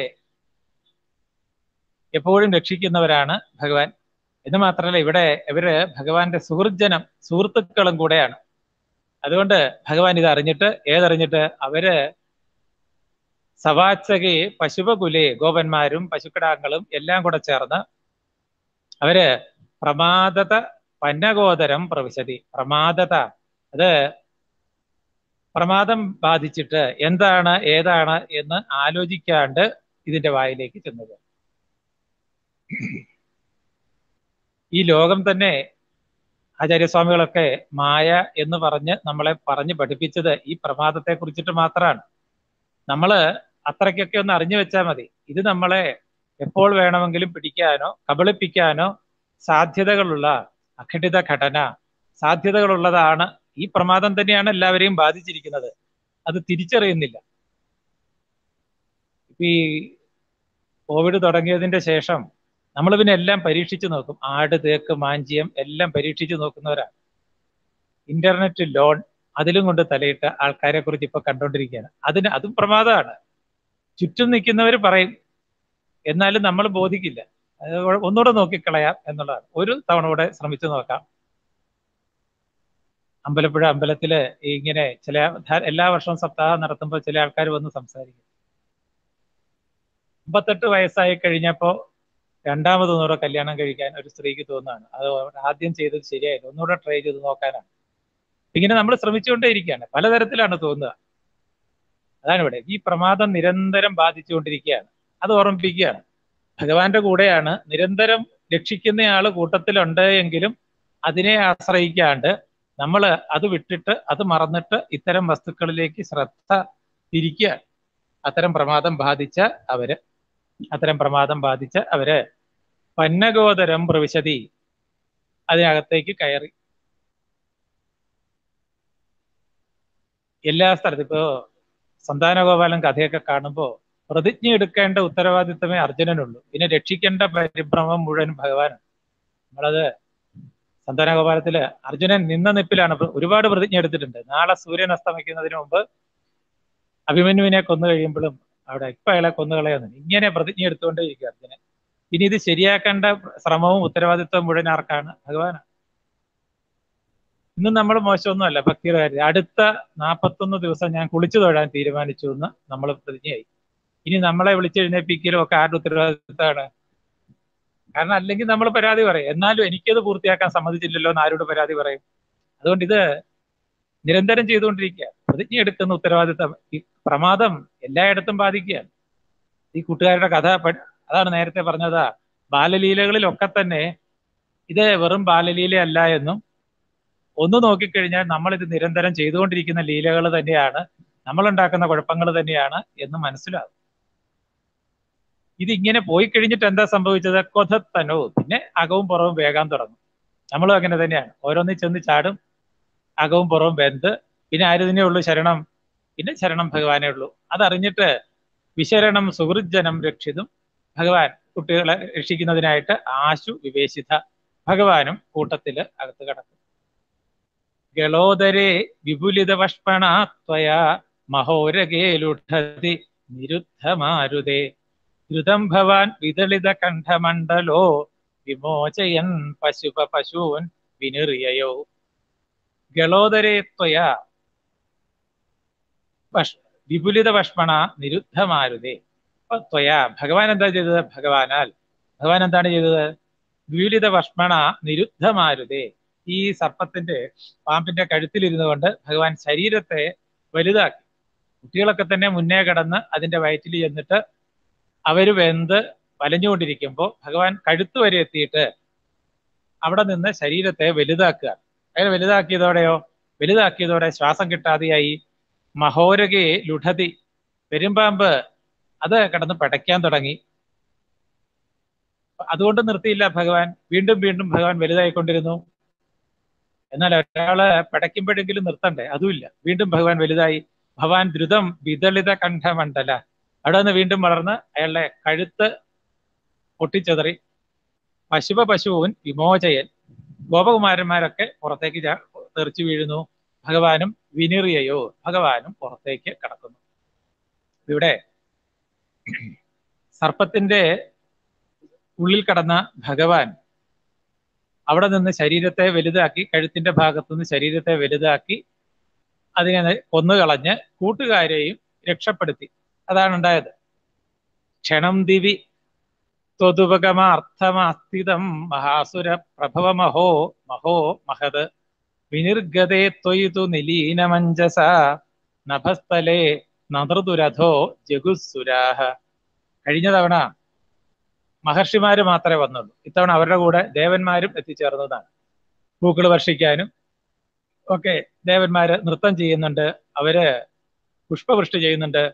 എപ്പോഴും രക്ഷിക്കുന്നവരാണ് ഭഗവാൻ എന്ന് മാത്രമല്ല ഇവിടെ ഇവര് ഭഗവാന്റെ സുഹൃജനം സുഹൃത്തുക്കളും കൂടെയാണ് അതുകൊണ്ട് ഭഗവാൻ ഇത് അറിഞ്ഞിട്ട് ഏതറിഞ്ഞിട്ട് അവര് സവാച്ചകെ പശുപകുലെ ഗോപന്മാരും പശുക്കിടാങ്ങളും എല്ലാം കൂടെ ചേർന്ന് അവര് പ്രമാദത പന്നഗോദരം പ്രവിശതി പ്രമാദത അത് പ്രമാദം ബാധിച്ചിട്ട് എന്താണ് ഏതാണ് എന്ന് ആലോചിക്കാണ്ട് ഇതിന്റെ വായിലേക്ക് ചെന്നത് ഈ ലോകം തന്നെ ആചാര്യസ്വാമികളൊക്കെ മായ എന്ന് പറഞ്ഞ് നമ്മളെ പറഞ്ഞ് പഠിപ്പിച്ചത് ഈ പ്രമാദത്തെ കുറിച്ചിട്ട് മാത്രമാണ് നമ്മള് അത്രയ്ക്കൊക്കെ ഒന്ന് അറിഞ്ഞു വെച്ചാൽ മതി ഇത് നമ്മളെ എപ്പോൾ വേണമെങ്കിലും പിടിക്കാനോ കബളിപ്പിക്കാനോ സാധ്യതകളുള്ള അഘടിത ഘടന സാധ്യതകളുള്ളതാണ് ഈ പ്രമാദം തന്നെയാണ് എല്ലാവരെയും ബാധിച്ചിരിക്കുന്നത് അത് തിരിച്ചറിയുന്നില്ല ഇപ്പൊ ഈ കോവിഡ് തുടങ്ങിയതിന്റെ ശേഷം നമ്മൾ പിന്നെ എല്ലാം പരീക്ഷിച്ചു നോക്കും ആട് തേക്ക് മാഞ്ചിയം എല്ലാം പരീക്ഷിച്ചു നോക്കുന്നവരാണ് ഇന്റർനെറ്റ് ലോൺ അതിലും കൊണ്ട് തലയിട്ട ആൾക്കാരെ കുറിച്ച് ഇപ്പൊ കണ്ടോണ്ടിരിക്കുകയാണ് അതിന് അതും പ്രമാദമാണ് ചുറ്റും നിൽക്കുന്നവർ പറയും എന്നാലും നമ്മൾ ബോധിക്കില്ല അത് ഒന്നുകൂടെ നോക്കിക്കളയാം എന്നുള്ളതാണ് ഒരു തവണ കൂടെ ശ്രമിച്ചു നോക്കാം അമ്പലപ്പുഴ അമ്പലത്തില് ഇങ്ങനെ ചില എല്ലാ വർഷവും സപ്താഹം നടത്തുമ്പോൾ ചില ആൾക്കാർ വന്ന് സംസാരിക്കും അമ്പത്തെട്ട് വയസ്സായി കഴിഞ്ഞപ്പോ രണ്ടാമത് ഒന്നുകൂടെ കല്യാണം കഴിക്കാൻ ഒരു സ്ത്രീക്ക് തോന്നുകയാണ് അത് ആദ്യം ചെയ്തത് ശരിയായില്ല ഒന്നുകൂടെ ട്രൈ ചെയ്ത് നോക്കാനാണ് ഇങ്ങനെ നമ്മൾ ശ്രമിച്ചുകൊണ്ടേയിരിക്കുകയാണ് പലതരത്തിലാണ് തോന്നുക അതാണ് ഇവിടെ ഈ പ്രമാദം നിരന്തരം ബാധിച്ചുകൊണ്ടിരിക്കുകയാണ് അത് ഓർമ്മിപ്പിക്കുകയാണ് ഭഗവാന്റെ കൂടെയാണ് നിരന്തരം രക്ഷിക്കുന്നയാള് കൂട്ടത്തിലുണ്ട് എങ്കിലും അതിനെ ആശ്രയിക്കാണ്ട് നമ്മൾ അത് വിട്ടിട്ട് അത് മറന്നിട്ട് ഇത്തരം വസ്തുക്കളിലേക്ക് ശ്രദ്ധ തിരിക്കുക അത്തരം പ്രമാദം ബാധിച്ച അവര് അത്തരം പ്രമാദം ബാധിച്ച അവര് പന്നഗോദരം പ്രവിശതി അതിനകത്തേക്ക് കയറി എല്ലാ സ്ഥലത്തും ഇപ്പോ സന്താനഗോപാലൻ കഥയൊക്കെ കാണുമ്പോൾ പ്രതിജ്ഞ എടുക്കേണ്ട ഉത്തരവാദിത്തമേ അർജുനനുള്ളൂ പിന്നെ രക്ഷിക്കേണ്ട പരിഭ്രമം മുഴുവൻ ഭഗവാനാണ് നമ്മളത് സന്താനഗോപാലത്തില് അർജുനൻ നിന്ന നിപ്പിലാണ് ഒരുപാട് പ്രതിജ്ഞ എടുത്തിട്ടുണ്ട് നാളെ സൂര്യൻ അസ്തമിക്കുന്നതിന് മുമ്പ് അഭിമന്യുവിനെ കൊന്നു കഴിയുമ്പോഴും അവിടെ ഇപ്പൊ അയാളെ കൊന്നുകളയുന്നു ഇങ്ങനെ പ്രതിജ്ഞ എടുത്തുകൊണ്ടേയിരിക്കും അർജുനൻ ഇനി ഇത് ശരിയാക്കേണ്ട ശ്രമവും ഉത്തരവാദിത്വവും മുഴുവൻ ആർക്കാണ് ഭഗവാനാണ് ഇന്നും നമ്മൾ മോശമൊന്നുമല്ല ഭക്തിയുടെ കാര്യം അടുത്ത നാൽപ്പത്തൊന്ന് ദിവസം ഞാൻ കുളിച്ചു തൊഴാൻ തീരുമാനിച്ചു എന്ന് നമ്മൾ പ്രതിജ്ഞയായി ഇനി നമ്മളെ വിളിച്ചെഴുന്നേപ്പിക്കലും ഒക്കെ ആരുടെ ഉത്തരവാദിത്തമാണ് കാരണം അല്ലെങ്കിൽ നമ്മൾ പരാതി പറയും എന്നാലും എനിക്കത് പൂർത്തിയാക്കാൻ സമ്മതിച്ചില്ലല്ലോ എന്ന് ആരോട് പരാതി പറയും അതുകൊണ്ട് ഇത് നിരന്തരം ചെയ്തുകൊണ്ടിരിക്കുക പ്രതിജ്ഞ എടുക്കുന്ന ഉത്തരവാദിത്തം ഈ പ്രമാദം എല്ലായിടത്തും ബാധിക്കുകയാണ് ഈ കൂട്ടുകാരുടെ കഥ അതാണ് നേരത്തെ പറഞ്ഞത് ബാലലീലകളിലൊക്കെ തന്നെ ഇത് വെറും ബാലലീല അല്ല എന്നും ഒന്ന് നോക്കിക്കഴിഞ്ഞാൽ നമ്മൾ ഇത് നിരന്തരം ചെയ്തുകൊണ്ടിരിക്കുന്ന ലീലകൾ തന്നെയാണ് നമ്മൾ ഉണ്ടാക്കുന്ന കുഴപ്പങ്ങൾ തന്നെയാണ് എന്ന് മനസ്സിലാകും ഇതിങ്ങനെ പോയി കഴിഞ്ഞിട്ട് എന്താ സംഭവിച്ചത് കൊഥത്തനോ പിന്നെ അകവും പുറവും വേഗാൻ തുടങ്ങും നമ്മളും അങ്ങനെ തന്നെയാണ് ഓരോന്നിൽ ചെന്ന് ചാടും അകവും പുറവും വെന്ത് പിന്നെ ആര് തന്നെ ഉള്ളൂ ശരണം പിന്നെ ശരണം ഭഗവാനേ ഉള്ളൂ അതറിഞ്ഞിട്ട് വിശരണം സുഹൃജനം രക്ഷിതും ഭഗവാൻ കുട്ടികളെ രക്ഷിക്കുന്നതിനായിട്ട് ആശു വിവേശിത ഭഗവാനും കൂട്ടത്തില് അകത്ത് കിടക്കും ഗളോദരേ വിപുലിത വഷ്പണ ത്വയാ മഹോരകേലുഠതി നിരുദ്ധമാരുതേ ധൃതം ഭവാൻ വിതളിത കണ്ഠമണ്ഡലോ വിമോചയൻ പശുപ പശൂൻ വിനിറിയയോ ഗളോദരേ ത്വയാ വിപുലിത ഭഷ്മണ നിരുദ്ധമാരുതേ അപ്പൊ ത്വയാ ഭഗവാൻ എന്താ ചെയ്തത് ഭഗവാനാൽ ഭഗവാൻ എന്താണ് ചെയ്തത് വിപുലിത ഭഷ്മണ നിരുദ്ധമാരുതേ ഈ സർപ്പത്തിന്റെ പാമ്പിന്റെ കഴുത്തിലിരുന്നു കൊണ്ട് ഭഗവാൻ ശരീരത്തെ വലുതാക്കി കുട്ടികളൊക്കെ തന്നെ മുന്നേ കിടന്ന് അതിന്റെ വയറ്റിൽ ചെന്നിട്ട് അവര് വെന്ത് വലഞ്ഞുകൊണ്ടിരിക്കുമ്പോൾ ഭഗവാൻ കഴുത്ത് വരെ എത്തിയിട്ട് അവിടെ നിന്ന് ശരീരത്തെ വലുതാക്കുക അങ്ങനെ വലുതാക്കിയതോടെയോ വലുതാക്കിയതോടെ ശ്വാസം കിട്ടാതെയായി മഹോരകെ ലുഠതി പെരുമ്പാമ്പ് അത് കിടന്ന് പടയ്ക്കാൻ തുടങ്ങി അതുകൊണ്ട് നിർത്തിയില്ല ഭഗവാൻ വീണ്ടും വീണ്ടും ഭഗവാൻ വലുതായിക്കൊണ്ടിരുന്നു എന്നാൽ ഒരാള് പടയ്ക്കുമ്പോഴെങ്കിലും നിർത്തണ്ടേ അതുമില്ല വീണ്ടും ഭഗവാൻ വലുതായി ഭഗവാൻ ദ്രുതം വിതളിത കണ്ഠമണ്ഡല അവിടെ നിന്ന് വീണ്ടും വളർന്ന് അയാളുടെ കഴുത്ത് പൊട്ടിച്ചെതറി പശുപ പശുവും വിമോചയൻ ഗോപകുമാരന്മാരൊക്കെ പുറത്തേക്ക് തെറിച്ചു വീഴുന്നു ഭഗവാനും വിനിറിയയോ ഭഗവാനും പുറത്തേക്ക് കടക്കുന്നു ഇവിടെ സർപ്പത്തിന്റെ ഉള്ളിൽ കടന്ന ഭഗവാൻ അവിടെ നിന്ന് ശരീരത്തെ വലുതാക്കി കഴുത്തിന്റെ ഭാഗത്തു നിന്ന് ശരീരത്തെ വലുതാക്കി അതിനെ കൊന്നുകളഞ്ഞ് കൂട്ടുകാരെയും രക്ഷപ്പെടുത്തി അതാണ് ഉണ്ടായത് ക്ഷണം ദിവി ത്വതുപകമാർത്ഥമാസ്ഥിതം മഹാസുര പ്രഭവമഹോ മഹോ മഹത് വിനിർഗതേ ത്വയിതു നിലീനമഞ്ജസ നഭസ്ഥലേ നതൃതുരഥോ ജഗുസുരാഹ കഴിഞ്ഞ തവണ മഹർഷിമാര് മാത്രമേ വന്നുള്ളൂ ഇത്തവണ അവരുടെ കൂടെ ദേവന്മാരും എത്തിച്ചേർന്നതാണ് പൂക്കൾ വർഷിക്കാനും ഒക്കെ ദേവന്മാര് നൃത്തം ചെയ്യുന്നുണ്ട് അവര് പുഷ്പവൃഷ്ടി ചെയ്യുന്നുണ്ട്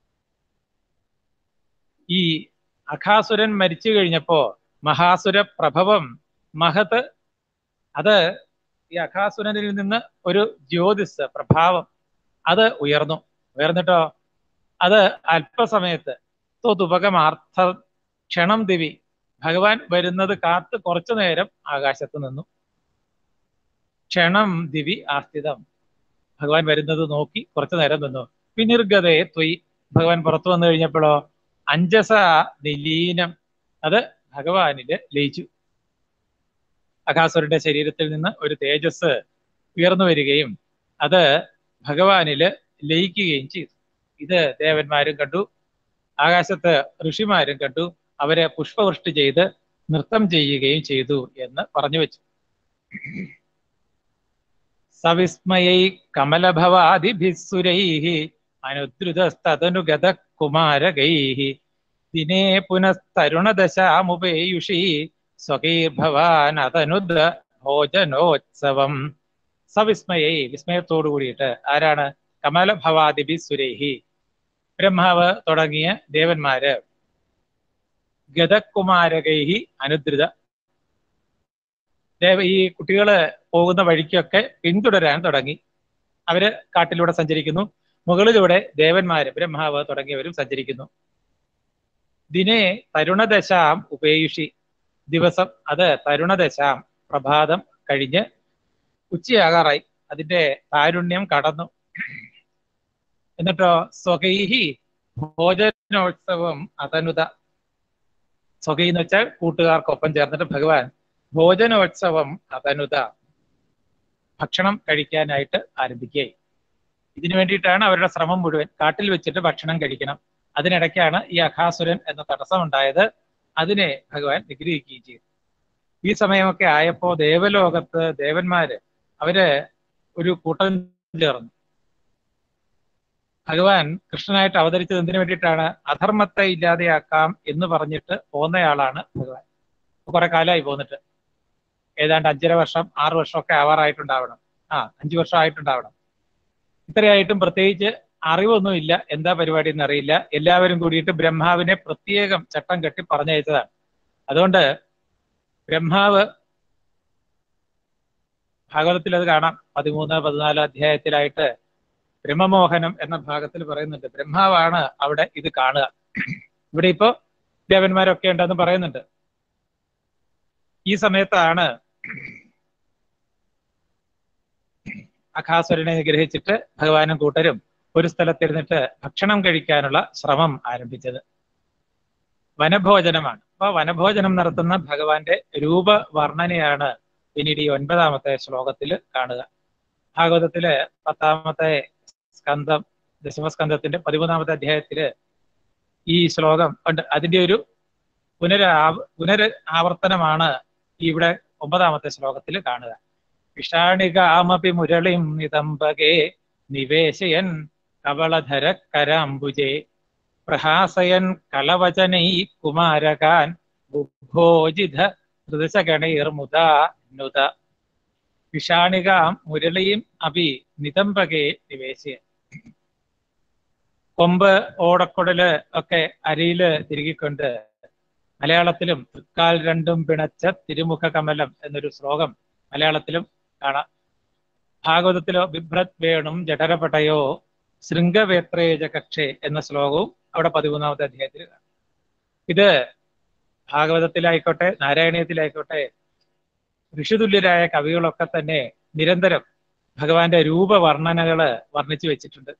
ഈ അഖാസുരൻ മരിച്ചു കഴിഞ്ഞപ്പോ മഹാസുര പ്രഭവം മഹത് അത് ഈ അഖാസുരനിൽ നിന്ന് ഒരു ജ്യോതിസ് പ്രഭാവം അത് ഉയർന്നു ഉയർന്നിട്ടോ അത് അല്പസമയത്ത് തൊതുപകമാർത്ഥ ക്ഷണം ദിവി ഭഗവാൻ വരുന്നത് കാത്ത് കുറച്ചു നേരം ആകാശത്ത് നിന്നു ക്ഷണം ദിവി ആസ്ഥിതം ഭഗവാൻ വരുന്നത് നോക്കി കുറച്ചു നേരം നിന്നു പിന്നിർഗതയെ ത്വയി ഭഗവാൻ പുറത്തു വന്നു കഴിഞ്ഞപ്പോഴോ അഞ്ജസ നിലീനം അത് ഭഗവാനില് ലയിച്ചു അഘാസുരന്റെ ശരീരത്തിൽ നിന്ന് ഒരു തേജസ് ഉയർന്നു വരികയും അത് ഭഗവാനില് ലയിക്കുകയും ചെയ്തു ഇത് ദേവന്മാരും കണ്ടു ആകാശത്ത് ഋഷിമാരും കണ്ടു അവരെ പുഷ്പവൃഷ്ടി ചെയ്ത് നൃത്തം ചെയ്യുകയും ചെയ്തു എന്ന് പറഞ്ഞു വെച്ചു സവിസ്മയൈ കമലഭവാദിഭിസുരൈ അനുദ്രുതസ്തനുഗത കുമാരകൈ ദിനേ പുനസ്തരുണദശാമുപേയുഷി സ്വകീർഭവാൻ അതനുദ ഭോജനോത്സവം സവിസ്മയൈ വിസ്മയത്തോടു കൂടിയിട്ട് ആരാണ് കമലഭവാദിഭി സുരൈഹി ബ്രഹ്മാവ് തുടങ്ങിയ ദേവന്മാര് ഗതകുമാരകൈഹി അനുദ്രിത ദേവ ഈ കുട്ടികള് പോകുന്ന വഴിക്കൊക്കെ പിന്തുടരാൻ തുടങ്ങി അവര് കാട്ടിലൂടെ സഞ്ചരിക്കുന്നു മുകളിലൂടെ ദേവന്മാര് ബ്രഹ്മാവ് തുടങ്ങിയവരും സഞ്ചരിക്കുന്നു ദിനേ തരുണദശാം ഉപേയുഷി ദിവസം അത് തരുണദശാം പ്രഭാതം കഴിഞ്ഞ് ഉച്ചയാകാറായി അതിന്റെ താരുണ്യം കടന്നു എന്നിട്ടോ സ്വകൈഹി ഭോജനോത്സവം അതനുത സ്വകൈ എന്ന് വെച്ചാൽ കൂട്ടുകാർക്കൊപ്പം ചേർന്നിട്ട് ഭഗവാൻ ഭോജനോത്സവം അതനുത ഭക്ഷണം കഴിക്കാനായിട്ട് ആരംഭിക്കുകയായി ഇതിനു വേണ്ടിയിട്ടാണ് അവരുടെ ശ്രമം മുഴുവൻ കാട്ടിൽ വെച്ചിട്ട് ഭക്ഷണം കഴിക്കണം അതിനിടയ്ക്കാണ് ഈ അഖാസുരൻ എന്ന തടസ്സം ഉണ്ടായത് അതിനെ ഭഗവാൻ നിഗ്രഹിക്കുകയും ചെയ്തു ഈ സമയമൊക്കെ ആയപ്പോ ദേവലോകത്ത് ദേവന്മാര് അവര് ഒരു കൂട്ടം ചേർന്നു ഭഗവാൻ കൃഷ്ണനായിട്ട് അവതരിച്ചത് എന്തിനു വേണ്ടിയിട്ടാണ് അധർമ്മത്തെ ഇല്ലാതെയാക്കാം എന്ന് പറഞ്ഞിട്ട് പോന്നയാളാണ് ഭഗവാൻ കുറെ കാലമായി പോന്നിട്ട് ഏതാണ്ട് അഞ്ചര വർഷം ആറു വർഷമൊക്കെ ആവാറായിട്ടുണ്ടാവണം ആ അഞ്ചു വർഷം ആയിട്ടുണ്ടാവണം ഇത്രയായിട്ടും പ്രത്യേകിച്ച് അറിവൊന്നുമില്ല എന്താ പരിപാടി എന്ന് അറിയില്ല എല്ലാവരും കൂടിയിട്ട് ബ്രഹ്മാവിനെ പ്രത്യേകം ചട്ടം കെട്ടി പറഞ്ഞയച്ചതാണ് അതുകൊണ്ട് ബ്രഹ്മാവ് ഭാഗവതത്തിൽ അത് കാണാം പതിമൂന്ന് പതിനാല് അധ്യായത്തിലായിട്ട് ബ്രഹ്മമോഹനം എന്ന ഭാഗത്തിൽ പറയുന്നുണ്ട് ബ്രഹ്മാവാണ് അവിടെ ഇത് കാണുക ഇവിടെ ഇപ്പോ ദേവന്മാരൊക്കെ ഉണ്ടെന്ന് പറയുന്നുണ്ട് ഈ സമയത്താണ് അഖാസുരനെ നിഗ്രഹിച്ചിട്ട് ഭഗവാനും കൂട്ടരും ഒരു സ്ഥലത്തിരുന്നിട്ട് ഭക്ഷണം കഴിക്കാനുള്ള ശ്രമം ആരംഭിച്ചത് വനഭോജനമാണ് അപ്പൊ വനഭോജനം നടത്തുന്ന ഭഗവാന്റെ രൂപവർണ്ണനയാണ് പിന്നീട് ഈ ഒൻപതാമത്തെ ശ്ലോകത്തിൽ കാണുക ഭാഗവതത്തില് പത്താമത്തെ സ്കന്ധം ദശമസ്കന്ധത്തിന്റെ പതിമൂന്നാമത്തെ അധ്യായത്തില് ഈ ശ്ലോകം ഉണ്ട് അതിന്റെ ഒരു പുനരാ പുനര് ആവർത്തനമാണ് ഇവിടെ ഒമ്പതാമത്തെ ശ്ലോകത്തിൽ കാണുക വിഷാണികാമപി മുരളിം നിതംബകേ നിവേശയൻ കവളധര കരാംബുജേ പ്രഹാസയൻ കലവചനൈ കുമാരകാൻ ബുഭോജിത ഹൃദശഗണൈർമുദാ നുത വിഷാണികാം മുരളിയും അപി നിതംബകേ നിവേശയൻ കൊമ്പ് ഓടക്കുടല് ഒക്കെ അരിയില് തിരുകിക്കൊണ്ട് മലയാളത്തിലും തൃക്കാൽ രണ്ടും പിണച്ച തിരുമുഖ കമലം എന്നൊരു ശ്ലോകം മലയാളത്തിലും കാണാം ഭാഗവതത്തിലോ ബിഭ്രത് വേണും ജഠരപടയോ ശൃംഗവേത്രേജ കക്ഷേ എന്ന ശ്ലോകവും അവിടെ പതിമൂന്നാമത്തെ അധ്യായത്തിൽ കാണാം ഇത് ഭാഗവതത്തിലായിക്കോട്ടെ നാരായണീയത്തിലായിക്കോട്ടെ ഋഷിതുല്യരായ കവികളൊക്കെ തന്നെ നിരന്തരം ഭഗവാന്റെ രൂപവർണ്ണനകള് വർണ്ണിച്ചു വെച്ചിട്ടുണ്ട്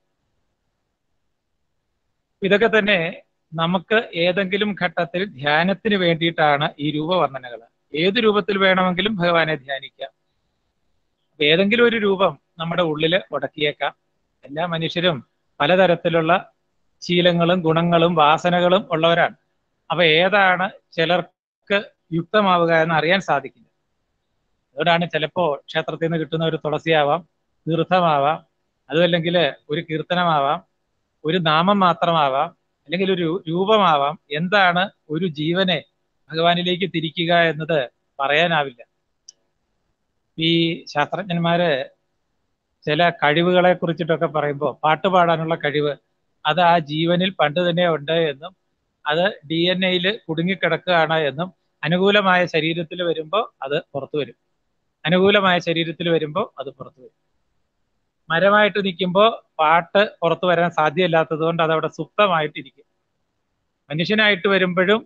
ഇതൊക്കെ തന്നെ നമുക്ക് ഏതെങ്കിലും ഘട്ടത്തിൽ ധ്യാനത്തിന് വേണ്ടിയിട്ടാണ് ഈ രൂപവർണ്ണനകൾ ഏത് രൂപത്തിൽ വേണമെങ്കിലും ഭഗവാനെ ധ്യാനിക്കാം അപ്പൊ ഏതെങ്കിലും ഒരു രൂപം നമ്മുടെ ഉള്ളിൽ ഉടക്കിയേക്കാം എല്ലാ മനുഷ്യരും പലതരത്തിലുള്ള ശീലങ്ങളും ഗുണങ്ങളും വാസനകളും ഉള്ളവരാണ് അപ്പൊ ഏതാണ് ചിലർക്ക് യുക്തമാവുക എന്ന് അറിയാൻ സാധിക്കില്ല അതുകൊണ്ടാണ് ചിലപ്പോ ക്ഷേത്രത്തിൽ നിന്ന് കിട്ടുന്ന ഒരു തുളസിയാവാം തീർത്ഥമാവാം അതുമല്ലെങ്കിൽ ഒരു കീർത്തനമാവാം ഒരു നാമം മാത്രമാവാം അല്ലെങ്കിൽ ഒരു രൂപമാവാം എന്താണ് ഒരു ജീവനെ ഭഗവാനിലേക്ക് തിരിക്കുക എന്നത് പറയാനാവില്ല ഈ ശാസ്ത്രജ്ഞന്മാര് ചില കഴിവുകളെ കുറിച്ചിട്ടൊക്കെ പറയുമ്പോൾ പാട്ട് പാടാനുള്ള കഴിവ് അത് ആ ജീവനിൽ പണ്ട് തന്നെ ഉണ്ട് എന്നും അത് ഡി എൻ എയിൽ കുടുങ്ങിക്കിടക്കുകയാണ് എന്നും അനുകൂലമായ ശരീരത്തിൽ വരുമ്പോൾ അത് പുറത്തു വരും അനുകൂലമായ ശരീരത്തിൽ വരുമ്പോൾ അത് പുറത്തു വരും മരമായിട്ട് നിൽക്കുമ്പോൾ പാട്ട് പുറത്തു വരാൻ സാധ്യമല്ലാത്തത് കൊണ്ട് അത് അവിടെ സുപ്തമായിട്ടിരിക്കും മനുഷ്യനായിട്ട് വരുമ്പോഴും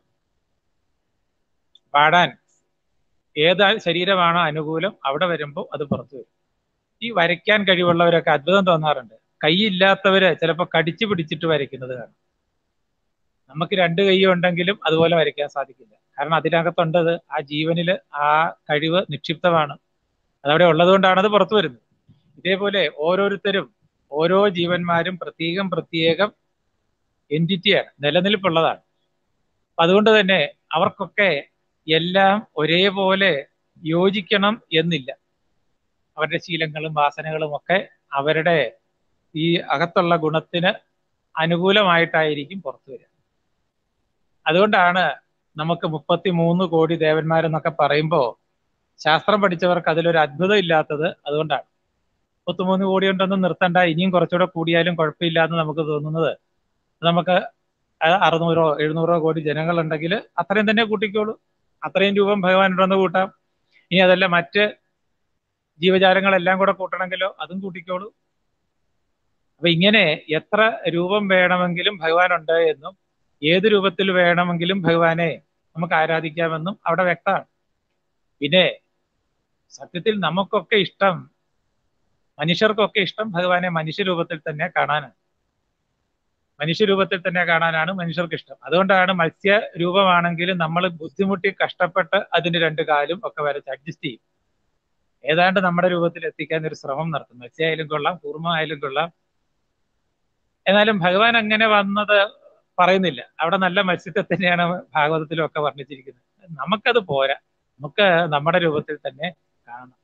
പാടാൻ ഏത് ശരീരമാണോ അനുകൂലം അവിടെ വരുമ്പോൾ അത് പുറത്തു വരും ഈ വരയ്ക്കാൻ കഴിവുള്ളവരൊക്കെ അത്ഭുതം തോന്നാറുണ്ട് കൈയില്ലാത്തവര് ചിലപ്പോൾ കടിച്ചു പിടിച്ചിട്ട് വരയ്ക്കുന്നത് കാണും നമുക്ക് രണ്ട് കൈ ഉണ്ടെങ്കിലും അതുപോലെ വരയ്ക്കാൻ സാധിക്കില്ല കാരണം അതിനകത്തുണ്ടത് ആ ജീവനില് ആ കഴിവ് നിക്ഷിപ്തമാണ് അതവിടെ ഉള്ളത് കൊണ്ടാണ് അത് പുറത്തു വരുന്നത് ഇതേപോലെ ഓരോരുത്തരും ഓരോ ജീവന്മാരും പ്രത്യേകം പ്രത്യേകം എൻറ്റിറ്റിയാണ് നിലനിൽപ്പുള്ളതാണ് അപ്പൊ അതുകൊണ്ട് തന്നെ അവർക്കൊക്കെ എല്ലാം ഒരേപോലെ യോജിക്കണം എന്നില്ല അവരുടെ ശീലങ്ങളും വാസനകളും ഒക്കെ അവരുടെ ഈ അകത്തുള്ള ഗുണത്തിന് അനുകൂലമായിട്ടായിരിക്കും പുറത്തു വരിക അതുകൊണ്ടാണ് നമുക്ക് മുപ്പത്തി മൂന്ന് കോടി ദേവന്മാരെന്നൊക്കെ പറയുമ്പോൾ ശാസ്ത്രം പഠിച്ചവർക്ക് അതിലൊരു അത്ഭുതം ഇല്ലാത്തത് അതുകൊണ്ടാണ് മുപ്പത്തിമൂന്ന് കോടി ഉണ്ടെന്ന് നിർത്തണ്ട ഇനിയും കുറച്ചുകൂടെ കൂടിയാലും കുഴപ്പമില്ല എന്ന് നമുക്ക് തോന്നുന്നത് നമുക്ക് അറുന്നൂറോ എഴുന്നൂറോ കോടി ജനങ്ങളുണ്ടെങ്കിൽ അത്രയും തന്നെ കൂട്ടിക്കോളൂ അത്രയും രൂപം ഭഗവാൻ ഉണ്ടെന്ന് കൂട്ടാം ഇനി അതല്ല മറ്റ് ജീവജാലങ്ങളെല്ലാം കൂടെ കൂട്ടണമെങ്കിലോ അതും കൂട്ടിക്കോളൂ അപ്പൊ ഇങ്ങനെ എത്ര രൂപം വേണമെങ്കിലും ഭഗവാൻ ഉണ്ട് എന്നും ഏത് രൂപത്തിൽ വേണമെങ്കിലും ഭഗവാനെ നമുക്ക് ആരാധിക്കാമെന്നും അവിടെ വ്യക്തമാണ് പിന്നെ സത്യത്തിൽ നമുക്കൊക്കെ ഇഷ്ടം മനുഷ്യർക്കൊക്കെ ഇഷ്ടം ഭഗവാനെ മനുഷ്യരൂപത്തിൽ തന്നെ കാണാനാണ് മനുഷ്യരൂപത്തിൽ തന്നെ കാണാനാണ് മനുഷ്യർക്ക് ഇഷ്ടം അതുകൊണ്ടാണ് മത്സ്യ രൂപമാണെങ്കിലും നമ്മൾ ബുദ്ധിമുട്ടി കഷ്ടപ്പെട്ട് അതിന്റെ രണ്ട് കാലും ഒക്കെ വരച്ച് അഡ്ജസ്റ്റ് ചെയ്യും ഏതാണ്ട് നമ്മുടെ രൂപത്തിൽ എത്തിക്കാൻ ഒരു ശ്രമം നടത്തും മത്സ്യമായാലും കൊള്ളാം കൂർമ്മ ആയാലും കൊള്ളാം എന്നാലും ഭഗവാൻ അങ്ങനെ വന്നത് പറയുന്നില്ല അവിടെ നല്ല മത്സ്യത്തെ തന്നെയാണ് ഭാഗവതത്തിലും ഒക്കെ വർണ്ണിച്ചിരിക്കുന്നത് നമുക്കത് പോരാ നമുക്ക് നമ്മുടെ രൂപത്തിൽ തന്നെ കാണണം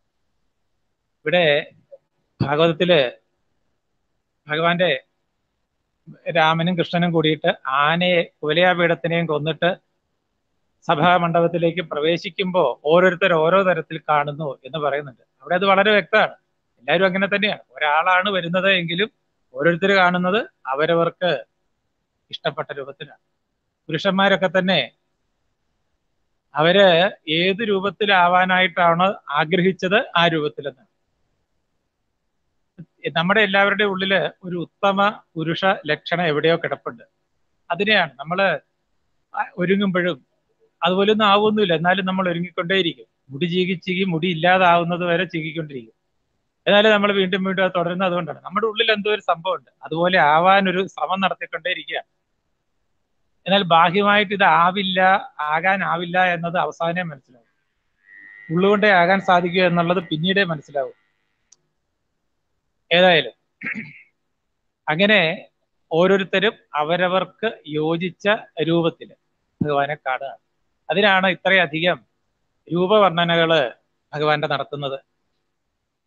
ഇവിടെ ഭാഗവതത്തില് ഭഗവാന്റെ രാമനും കൃഷ്ണനും കൂടിയിട്ട് ആനയെ കുവലയാപീഠത്തിനെയും കൊന്നിട്ട് സഭാമണ്ഡപത്തിലേക്ക് പ്രവേശിക്കുമ്പോൾ ഓരോരുത്തർ ഓരോ തരത്തിൽ കാണുന്നു എന്ന് പറയുന്നുണ്ട് അവിടെ അത് വളരെ വ്യക്തമാണ് എല്ലാവരും അങ്ങനെ തന്നെയാണ് ഒരാളാണ് വരുന്നത് എങ്കിലും ഓരോരുത്തർ കാണുന്നത് അവരവർക്ക് ഇഷ്ടപ്പെട്ട രൂപത്തിലാണ് പുരുഷന്മാരൊക്കെ തന്നെ അവര് ഏത് രൂപത്തിലാവാനായിട്ടാണ് ആഗ്രഹിച്ചത് ആ രൂപത്തിലെന്നാണ് നമ്മുടെ എല്ലാവരുടെ ഉള്ളില് ഒരു ഉത്തമ പുരുഷ ലക്ഷണം എവിടെയോ കിടപ്പുണ്ട് അതിനെയാണ് നമ്മൾ ഒരുങ്ങുമ്പോഴും അതുപോലൊന്നും ആവുന്നില്ല എന്നാലും നമ്മൾ ഒരുങ്ങിക്കൊണ്ടേയിരിക്കും മുടി ചീകി ചീകി മുടി ഇല്ലാതാവുന്നത് വരെ ചീകിക്കൊണ്ടിരിക്കും എന്നാലും നമ്മൾ വീണ്ടും വീണ്ടും അത് തുടരുന്നത് അതുകൊണ്ടാണ് നമ്മുടെ ഉള്ളിൽ എന്തോ ഒരു സംഭവമുണ്ട് അതുപോലെ ആവാൻ ഒരു ശ്രമം നടത്തിക്കൊണ്ടേയിരിക്കുകയാണ് എന്നാൽ ബാഹ്യമായിട്ട് ഇത് ആവില്ല ആകാനാവില്ല എന്നത് അവസാനം മനസ്സിലാവും ഉള്ളുകൊണ്ടേ ആകാൻ സാധിക്കുക എന്നുള്ളത് പിന്നീടേ മനസ്സിലാവും ഏതായാലും അങ്ങനെ ഓരോരുത്തരും അവരവർക്ക് യോജിച്ച രൂപത്തിൽ ഭഗവാനെ കാണുക അതിനാണ് ഇത്രയധികം രൂപവർണ്ണനകള് ഭഗവാന്റെ നടത്തുന്നത്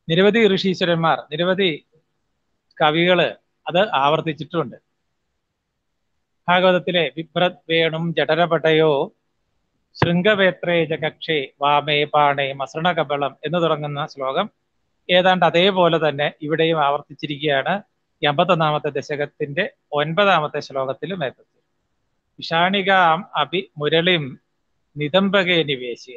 നിരവധി ഋഷീശ്വരന്മാർ നിരവധി കവികള് അത് ആവർത്തിച്ചിട്ടുമുണ്ട് ഭാഗവതത്തിലെ വിഭ്രത് വേണും ജഠരപടയോ ശൃംഗവേത്രേജ കക്ഷേ വാമേ പാണേ മസൃണകബളം എന്ന് തുടങ്ങുന്ന ശ്ലോകം ഏതാണ്ട് അതേപോലെ തന്നെ ഇവിടെയും ആവർത്തിച്ചിരിക്കുകയാണ് ഈ അമ്പത്തൊന്നാമത്തെ ദശകത്തിന്റെ ഒൻപതാമത്തെ ശ്ലോകത്തിലും എത്തുന്നത് വിഷാണികാം അഭി മുരളിം നിതംബകേ നിവേശിയെ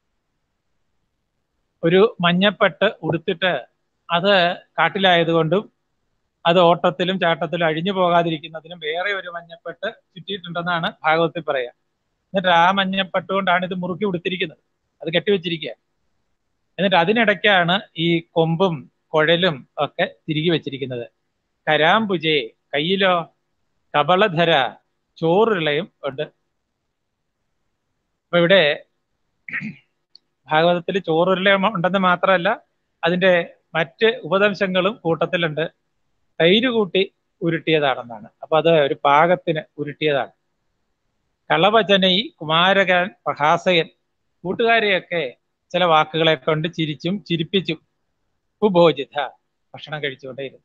ഒരു മഞ്ഞപ്പട്ട് ഉടുത്തിട്ട് അത് കാട്ടിലായതുകൊണ്ടും അത് ഓട്ടത്തിലും ചാട്ടത്തിലും അഴിഞ്ഞു പോകാതിരിക്കുന്നതിനും വേറെ ഒരു മഞ്ഞപ്പെട്ട് ചുറ്റിയിട്ടുണ്ടെന്നാണ് ഭാഗവത്തിൽ പറയാ എന്നിട്ട് ആ മഞ്ഞപ്പെട്ട് കൊണ്ടാണ് ഇത് മുറുക്കി ഉടുത്തിരിക്കുന്നത് അത് കെട്ടിവെച്ചിരിക്കുക എന്നിട്ട് അതിനിടയ്ക്കാണ് ഈ കൊമ്പും കുഴലും ഒക്കെ തിരികെ വെച്ചിരിക്കുന്നത് കരാംബുജെ കയ്യിലോ കബളധര ചോറുള്ളയും ഉണ്ട് അപ്പൊ ഇവിടെ ഭാഗവതത്തിൽ ചോറുരുള ഉണ്ടെന്ന് മാത്രമല്ല അതിന്റെ മറ്റ് ഉപദംശങ്ങളും കൂട്ടത്തിലുണ്ട് തൈര് കൂട്ടി ഉരുട്ടിയതാണെന്നാണ് അപ്പൊ അത് ഒരു പാകത്തിന് ഉരുട്ടിയതാണ് കളവചനൈ കുമാരകൻ പ്രഹാസയൻ കൂട്ടുകാരെയൊക്കെ ചില വാക്കുകളെ കൊണ്ട് ചിരിച്ചും ചിരിപ്പിച്ചും ഉപഭോജിത ഭക്ഷണം കഴിച്ചുകൊണ്ടേയിരുന്നു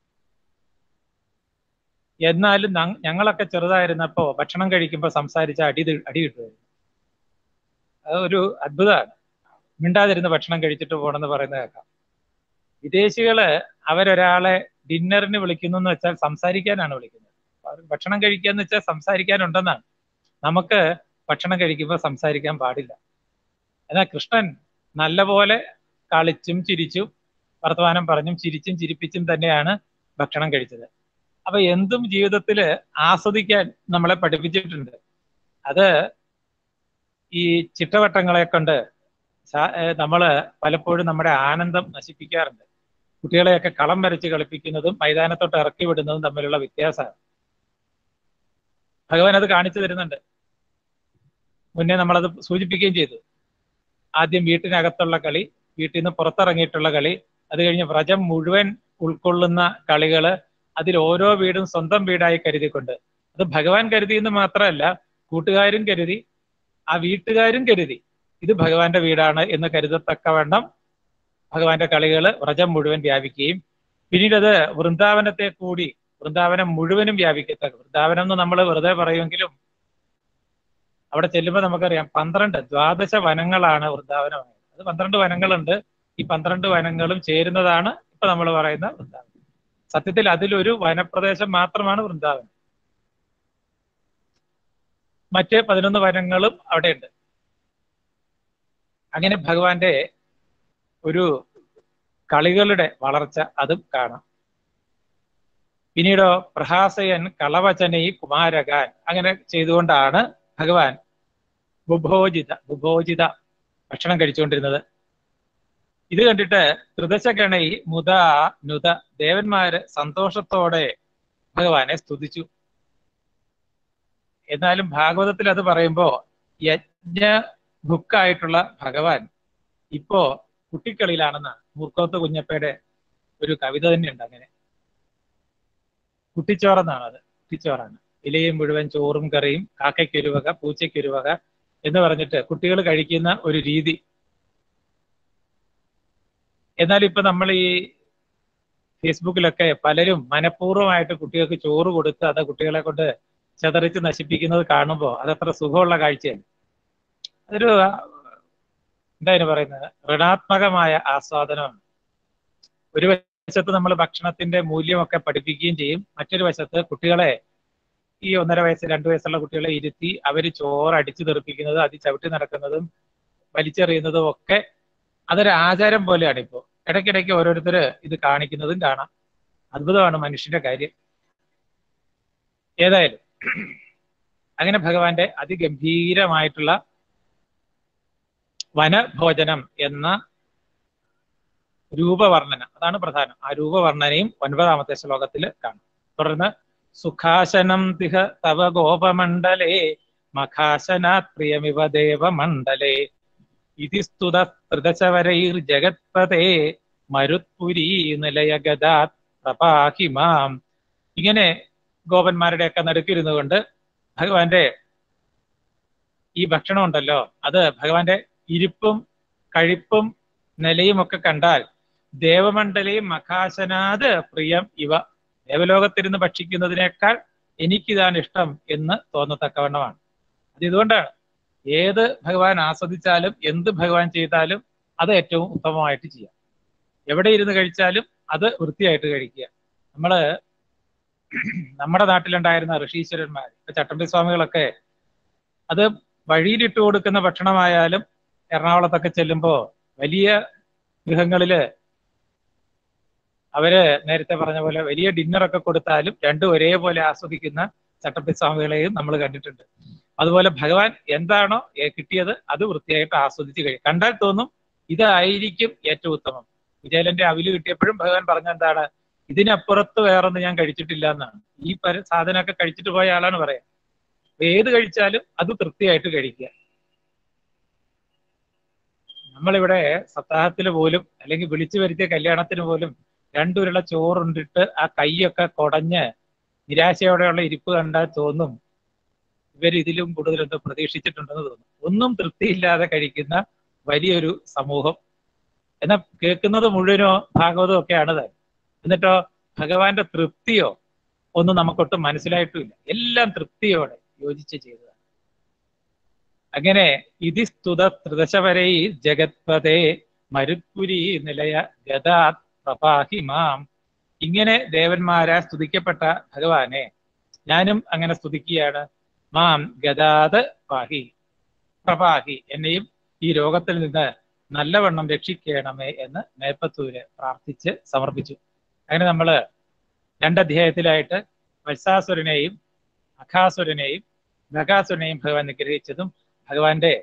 എന്നാലും ഞങ്ങളൊക്കെ ചെറുതായിരുന്നപ്പോ ഭക്ഷണം കഴിക്കുമ്പോൾ സംസാരിച്ച അടി അടി കിട്ടുമായിരുന്നു അത് ഒരു അത്ഭുതമാണ് മിണ്ടാതിരുന്ന് ഭക്ഷണം കഴിച്ചിട്ട് പോകണമെന്ന് പറയുന്നത് കേൾക്കാം വിദേശികള് അവരൊരാളെ ഡിന്നറിന് വിളിക്കുന്നു എന്ന് വെച്ചാൽ സംസാരിക്കാനാണ് വിളിക്കുന്നത് അവർ ഭക്ഷണം കഴിക്കുക എന്ന് വെച്ചാൽ സംസാരിക്കാനുണ്ടെന്നാണ് നമുക്ക് ഭക്ഷണം കഴിക്കുമ്പോൾ സംസാരിക്കാൻ പാടില്ല എന്നാൽ കൃഷ്ണൻ നല്ലപോലെ കളിച്ചും ചിരിച്ചും വർത്തമാനം പറഞ്ഞും ചിരിച്ചും ചിരിപ്പിച്ചും തന്നെയാണ് ഭക്ഷണം കഴിച്ചത് അപ്പൊ എന്തും ജീവിതത്തിൽ ആസ്വദിക്കാൻ നമ്മളെ പഠിപ്പിച്ചിട്ടുണ്ട് അത് ഈ ചിട്ടവട്ടങ്ങളെ കൊണ്ട് നമ്മള് പലപ്പോഴും നമ്മുടെ ആനന്ദം നശിപ്പിക്കാറുണ്ട് കുട്ടികളെയൊക്കെ കളം വരച്ച് കളിപ്പിക്കുന്നതും മൈതാനത്തോട്ട് ഇറക്കി വിടുന്നതും തമ്മിലുള്ള വ്യത്യാസമാണ് ഭഗവാൻ അത് കാണിച്ചു തരുന്നുണ്ട് മുന്നേ നമ്മളത് സൂചിപ്പിക്കുകയും ചെയ്തു ആദ്യം വീട്ടിനകത്തുള്ള കളി വീട്ടിൽ നിന്ന് പുറത്തിറങ്ങിയിട്ടുള്ള കളി അത് കഴിഞ്ഞ് വ്രജം മുഴുവൻ ഉൾക്കൊള്ളുന്ന കളികള് അതിൽ ഓരോ വീടും സ്വന്തം വീടായി കരുതിക്കൊണ്ട് അത് ഭഗവാൻ കരുതി എന്ന് മാത്രമല്ല കൂട്ടുകാരും കരുതി ആ വീട്ടുകാരും കരുതി ഇത് ഭഗവാന്റെ വീടാണ് എന്ന് കരുതത്തക്കവണ്ണം ഭഗവാന്റെ കളികൾ വ്രജം മുഴുവൻ വ്യാപിക്കുകയും പിന്നീട് അത് വൃന്ദാവനത്തെ കൂടി വൃന്ദാവനം മുഴുവനും വ്യാപിക്കത്തക്ക വൃന്ദാവനം എന്ന് നമ്മൾ വെറുതെ പറയുമെങ്കിലും അവിടെ ചെല്ലുമ്പോൾ നമുക്കറിയാം പന്ത്രണ്ട് ദ്വാദശ വനങ്ങളാണ് വൃന്ദാവനമായത് അത് പന്ത്രണ്ട് വനങ്ങളുണ്ട് ഈ പന്ത്രണ്ട് വനങ്ങളും ചേരുന്നതാണ് ഇപ്പൊ നമ്മൾ പറയുന്ന വൃന്ദാവനം സത്യത്തിൽ അതിലൊരു വനപ്രദേശം മാത്രമാണ് വൃന്ദാവനം മറ്റ് പതിനൊന്ന് വനങ്ങളും അവിടെയുണ്ട് അങ്ങനെ ഭഗവാന്റെ ഒരു കളികളുടെ വളർച്ച അതും കാണാം പിന്നീടോ പ്രഹാസയൻ കളവചനയി കുമാരകാൻ അങ്ങനെ ചെയ്തുകൊണ്ടാണ് ഭഗവാൻ ബുഭോജിത ബുഭോജിത ഭക്ഷണം കഴിച്ചുകൊണ്ടിരുന്നത് ഇത് കണ്ടിട്ട് ത്രിദശഗണൈ മുത നുത ദേവന്മാര് സന്തോഷത്തോടെ ഭഗവാനെ സ്തുതിച്ചു എന്നാലും ഭാഗവതത്തിൽ അത് പറയുമ്പോ യജ്ഞ ഭുക്കായിട്ടുള്ള ഭഗവാൻ ഇപ്പോ കുട്ടിക്കളിയിലാണെന്നാണ് മൂർക്കോത്ത് കുഞ്ഞപ്പയുടെ ഒരു കവിത തന്നെയുണ്ട് അങ്ങനെ കുട്ടിച്ചോറെന്നാണ് അത് കുട്ടിച്ചോറാണ് ഇലയും മുഴുവൻ ചോറും കറിയും കാക്കയ്ക്കൊരു വക പൂച്ചയ്ക്കൊരു വക എന്ന് പറഞ്ഞിട്ട് കുട്ടികൾ കഴിക്കുന്ന ഒരു രീതി എന്നാൽ ഇപ്പൊ നമ്മൾ ഈ ഫേസ്ബുക്കിലൊക്കെ പലരും മനഃപൂർവ്വമായിട്ട് കുട്ടികൾക്ക് ചോറ് കൊടുത്ത് അത് കുട്ടികളെ കൊണ്ട് ചെതറിച്ച് നശിപ്പിക്കുന്നത് കാണുമ്പോൾ അതത്ര സുഖമുള്ള കാഴ്ചയാണ് അതൊരു എന്താ പറയുന്നത് ഋണാത്മകമായ ആസ്വാദനമാണ് ഒരു വശത്ത് നമ്മൾ ഭക്ഷണത്തിന്റെ മൂല്യമൊക്കെ പഠിപ്പിക്കുകയും ചെയ്യും മറ്റൊരു വശത്ത് കുട്ടികളെ ഈ ഒന്നര വയസ്സ് രണ്ടു വയസ്സുള്ള കുട്ടികളെ ഇരുത്തി അവർ ചോറ് അടിച്ചു തെറിപ്പിക്കുന്നത് അതി ചവിട്ടി നടക്കുന്നതും വലിച്ചെറിയുന്നതും ഒക്കെ അതൊരു ആചാരം പോലെയാണ് ഇപ്പോൾ ഇടയ്ക്കിടയ്ക്ക് ഓരോരുത്തർ ഇത് കാണിക്കുന്നതും കാണാം അത്ഭുതമാണ് മനുഷ്യന്റെ കാര്യം ഏതായാലും അങ്ങനെ ഭഗവാന്റെ അതിഗംഭീരമായിട്ടുള്ള വനഭോജനം എന്ന രൂപവർണ്ണന അതാണ് പ്രധാനം ആ രൂപവർണ്ണനയും ഒൻപതാമത്തെ ശ്ലോകത്തിൽ കാണും തുടർന്ന് സുഖാശനം തിഹ തവ ഗോപമണ്ഡലേ മഖാശനാത് പ്രിയമിവ ദേവമണ്ഡലേ ഇതി സ്തുത ത്രിദശവരൈർ ജഗത്പതേ മരുത്പുരി നിലയഗതാത് പ്രപാഹി മാം ഇങ്ങനെ ഗോപന്മാരുടെയൊക്കെ നടുക്കിരുന്നു കൊണ്ട് ഭഗവാന്റെ ഈ ഭക്ഷണം ഉണ്ടല്ലോ അത് ഭഗവാന്റെ ഇരിപ്പും കഴിപ്പും നിലയും ഒക്കെ കണ്ടാൽ ദേവമണ്ഡലി മഖാശനാത് പ്രിയം ഇവ ദേവലോകത്തിരുന്ന് ഭക്ഷിക്കുന്നതിനേക്കാൾ എനിക്കിതാണ് ഇഷ്ടം എന്ന് തോന്നത്തക്കവണ്ണമാണ് അത് ഇതുകൊണ്ടാണ് ഏത് ഭഗവാൻ ആസ്വദിച്ചാലും എന്ത് ഭഗവാൻ ചെയ്താലും അത് ഏറ്റവും ഉത്തമമായിട്ട് ചെയ്യാം എവിടെ ഇരുന്ന് കഴിച്ചാലും അത് വൃത്തിയായിട്ട് കഴിക്കുക നമ്മള് നമ്മുടെ നാട്ടിലുണ്ടായിരുന്ന ഋഷീശ്വരന്മാർ ഇപ്പൊ ചട്ടമ്പി സ്വാമികളൊക്കെ അത് വഴിയിലിട്ട് കൊടുക്കുന്ന ഭക്ഷണമായാലും എറണാകുളത്തൊക്കെ ചെല്ലുമ്പോ വലിയ ഗൃഹങ്ങളില് അവര് നേരത്തെ പറഞ്ഞ പോലെ വലിയ ഡിന്നറൊക്കെ കൊടുത്താലും രണ്ടും ഒരേപോലെ ആസ്വദിക്കുന്ന ചട്ടമ്പി സ്വാമികളെയും നമ്മൾ കണ്ടിട്ടുണ്ട് അതുപോലെ ഭഗവാൻ എന്താണോ കിട്ടിയത് അത് വൃത്തിയായിട്ട് ആസ്വദിച്ച് കഴിയും കണ്ടാൽ തോന്നും ഇതായിരിക്കും ഏറ്റവും ഉത്തമം വിജയലന്റെ അവില് കിട്ടിയപ്പോഴും ഭഗവാൻ പറഞ്ഞ എന്താണ് ഇതിനപ്പുറത്ത് വേറൊന്നും ഞാൻ കഴിച്ചിട്ടില്ല എന്നാണ് ഈ പര സാധനമൊക്കെ കഴിച്ചിട്ട് പോയ ആളാണ് പറയാം ഏത് കഴിച്ചാലും അത് തൃപ്തിയായിട്ട് കഴിക്കുക നമ്മളിവിടെ സപ്താഹത്തിൽ പോലും അല്ലെങ്കിൽ വിളിച്ചു വരുത്തിയ കല്യാണത്തിന് പോലും രണ്ടുരുള ചോറുണ്ടിട്ട് ആ കൈയൊക്കെ കുടഞ്ഞ് നിരാശയോടെയുള്ള ഇരിപ്പ് കണ്ടാൽ തോന്നും ഇവർ ഇതിലും കൂടുതൽ എന്തോ പ്രതീക്ഷിച്ചിട്ടുണ്ടെന്ന് തോന്നും ഒന്നും തൃപ്തിയില്ലാതെ കഴിക്കുന്ന വലിയൊരു സമൂഹം എന്നാൽ കേൾക്കുന്നത് മുഴുവനോ ഭാഗവതോ ഒക്കെയാണ് താൻ എന്നിട്ടോ ഭഗവാന്റെ തൃപ്തിയോ ഒന്നും നമുക്കൊട്ടും മനസ്സിലായിട്ടുമില്ല എല്ലാം തൃപ്തിയോടെ യോജിച്ച് ചെയ്തതാണ് അങ്ങനെ ഇതി സ്തുത ത്രിദശവരൈ ജഗത്പതേ മരുക്കുരി നിലയ ഗതാത് പ്രപാഹി മാം ഇങ്ങനെ ദേവന്മാരാ സ്തുതിക്കപ്പെട്ട ഭഗവാനെ ഞാനും അങ്ങനെ സ്തുതിക്കുകയാണ് മാം ഗതാത് പാഹി പ്രപാഹി എന്നെയും ഈ രോഗത്തിൽ നിന്ന് നല്ലവണ്ണം രക്ഷിക്കണമേ എന്ന് മേപ്പത്തൂര് പ്രാർത്ഥിച്ച് സമർപ്പിച്ചു അങ്ങനെ നമ്മൾ രണ്ടധ്യായത്തിലായിട്ട് വത്സാസുരനെയും അഖാസുരനെയും നഖാസുരനെയും ഭഗവാൻ നിഗ്രഹിച്ചതും ഭഗവാന്റെ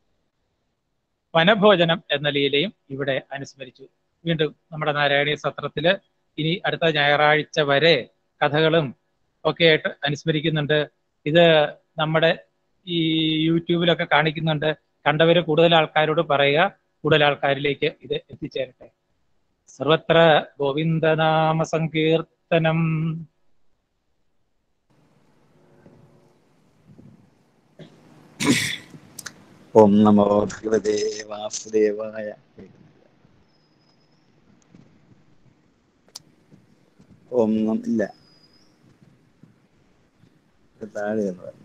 വനഭോജനം എന്ന ലീലയും ഇവിടെ അനുസ്മരിച്ചു വീണ്ടും നമ്മുടെ നാരായണീയ സത്രത്തില് ഇനി അടുത്ത ഞായറാഴ്ച വരെ കഥകളും ഒക്കെ ആയിട്ട് അനുസ്മരിക്കുന്നുണ്ട് ഇത് നമ്മുടെ ഈ യൂട്യൂബിലൊക്കെ കാണിക്കുന്നുണ്ട് കണ്ടവര് കൂടുതൽ ആൾക്കാരോട് പറയുക കൂടുതൽ ആൾക്കാരിലേക്ക് ഇത് എത്തിച്ചേരട്ടെ സർവത്ര ഗോവിന്ദനാമ സങ്കീർത്തനം ഓം നമോ ഭഗവതേ വാസുദേവായ ഓം നം ഇല്ല ഇത് താഴെ എന്ന് പറഞ്ഞു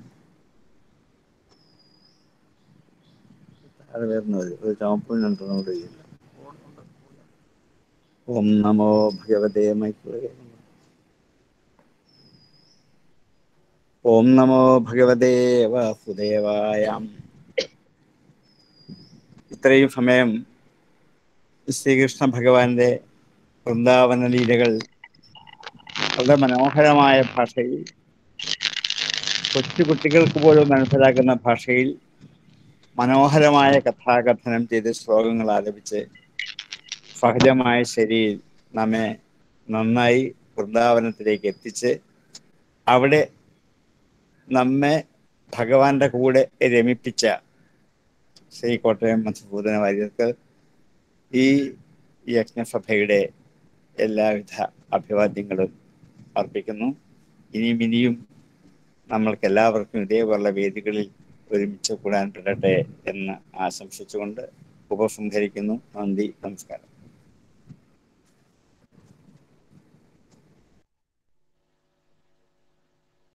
താഴെ വരുന്ന മതി ഒരു ചുമപ്പിനുണ്ടെന്ന് കൂടെ ഇല്ല ഓം നമോ ഭഗവതേ മൈത്രേ ഓം നമോ ഭഗവതേ വാസുദേവായ ഇത്രയും സമയം ശ്രീകൃഷ്ണ ഭഗവാന്റെ വൃന്ദാവന ലീലകൾ വളരെ മനോഹരമായ ഭാഷയിൽ കൊച്ചു കുട്ടികൾക്ക് പോലും മനസ്സിലാക്കുന്ന ഭാഷയിൽ മനോഹരമായ കഥാകഥനം ചെയ്ത് ശ്ലോകങ്ങൾ ആലപിച്ച് സഹജമായ ശരിയിൽ നമ്മെ നന്നായി വൃന്ദാവനത്തിലേക്ക് എത്തിച്ച് അവിടെ നമ്മെ ഭഗവാന്റെ കൂടെ രമിപ്പിച്ച ശ്രീ കോട്ടയം മധുസൂദന വാര്യർക്ക് ഈ യജ്ഞസഭയുടെ എല്ലാവിധ അഭിവാദ്യങ്ങളും അർപ്പിക്കുന്നു ഇനിയും ഇനിയും നമ്മൾക്ക് എല്ലാവർക്കും ഇതേപോലുള്ള വേദികളിൽ ഒരുമിച്ച് കൂടാൻ പെടട്ടെ എന്ന് ആശംസിച്ചുകൊണ്ട് ഉപസംഹരിക്കുന്നു നന്ദി നമസ്കാരം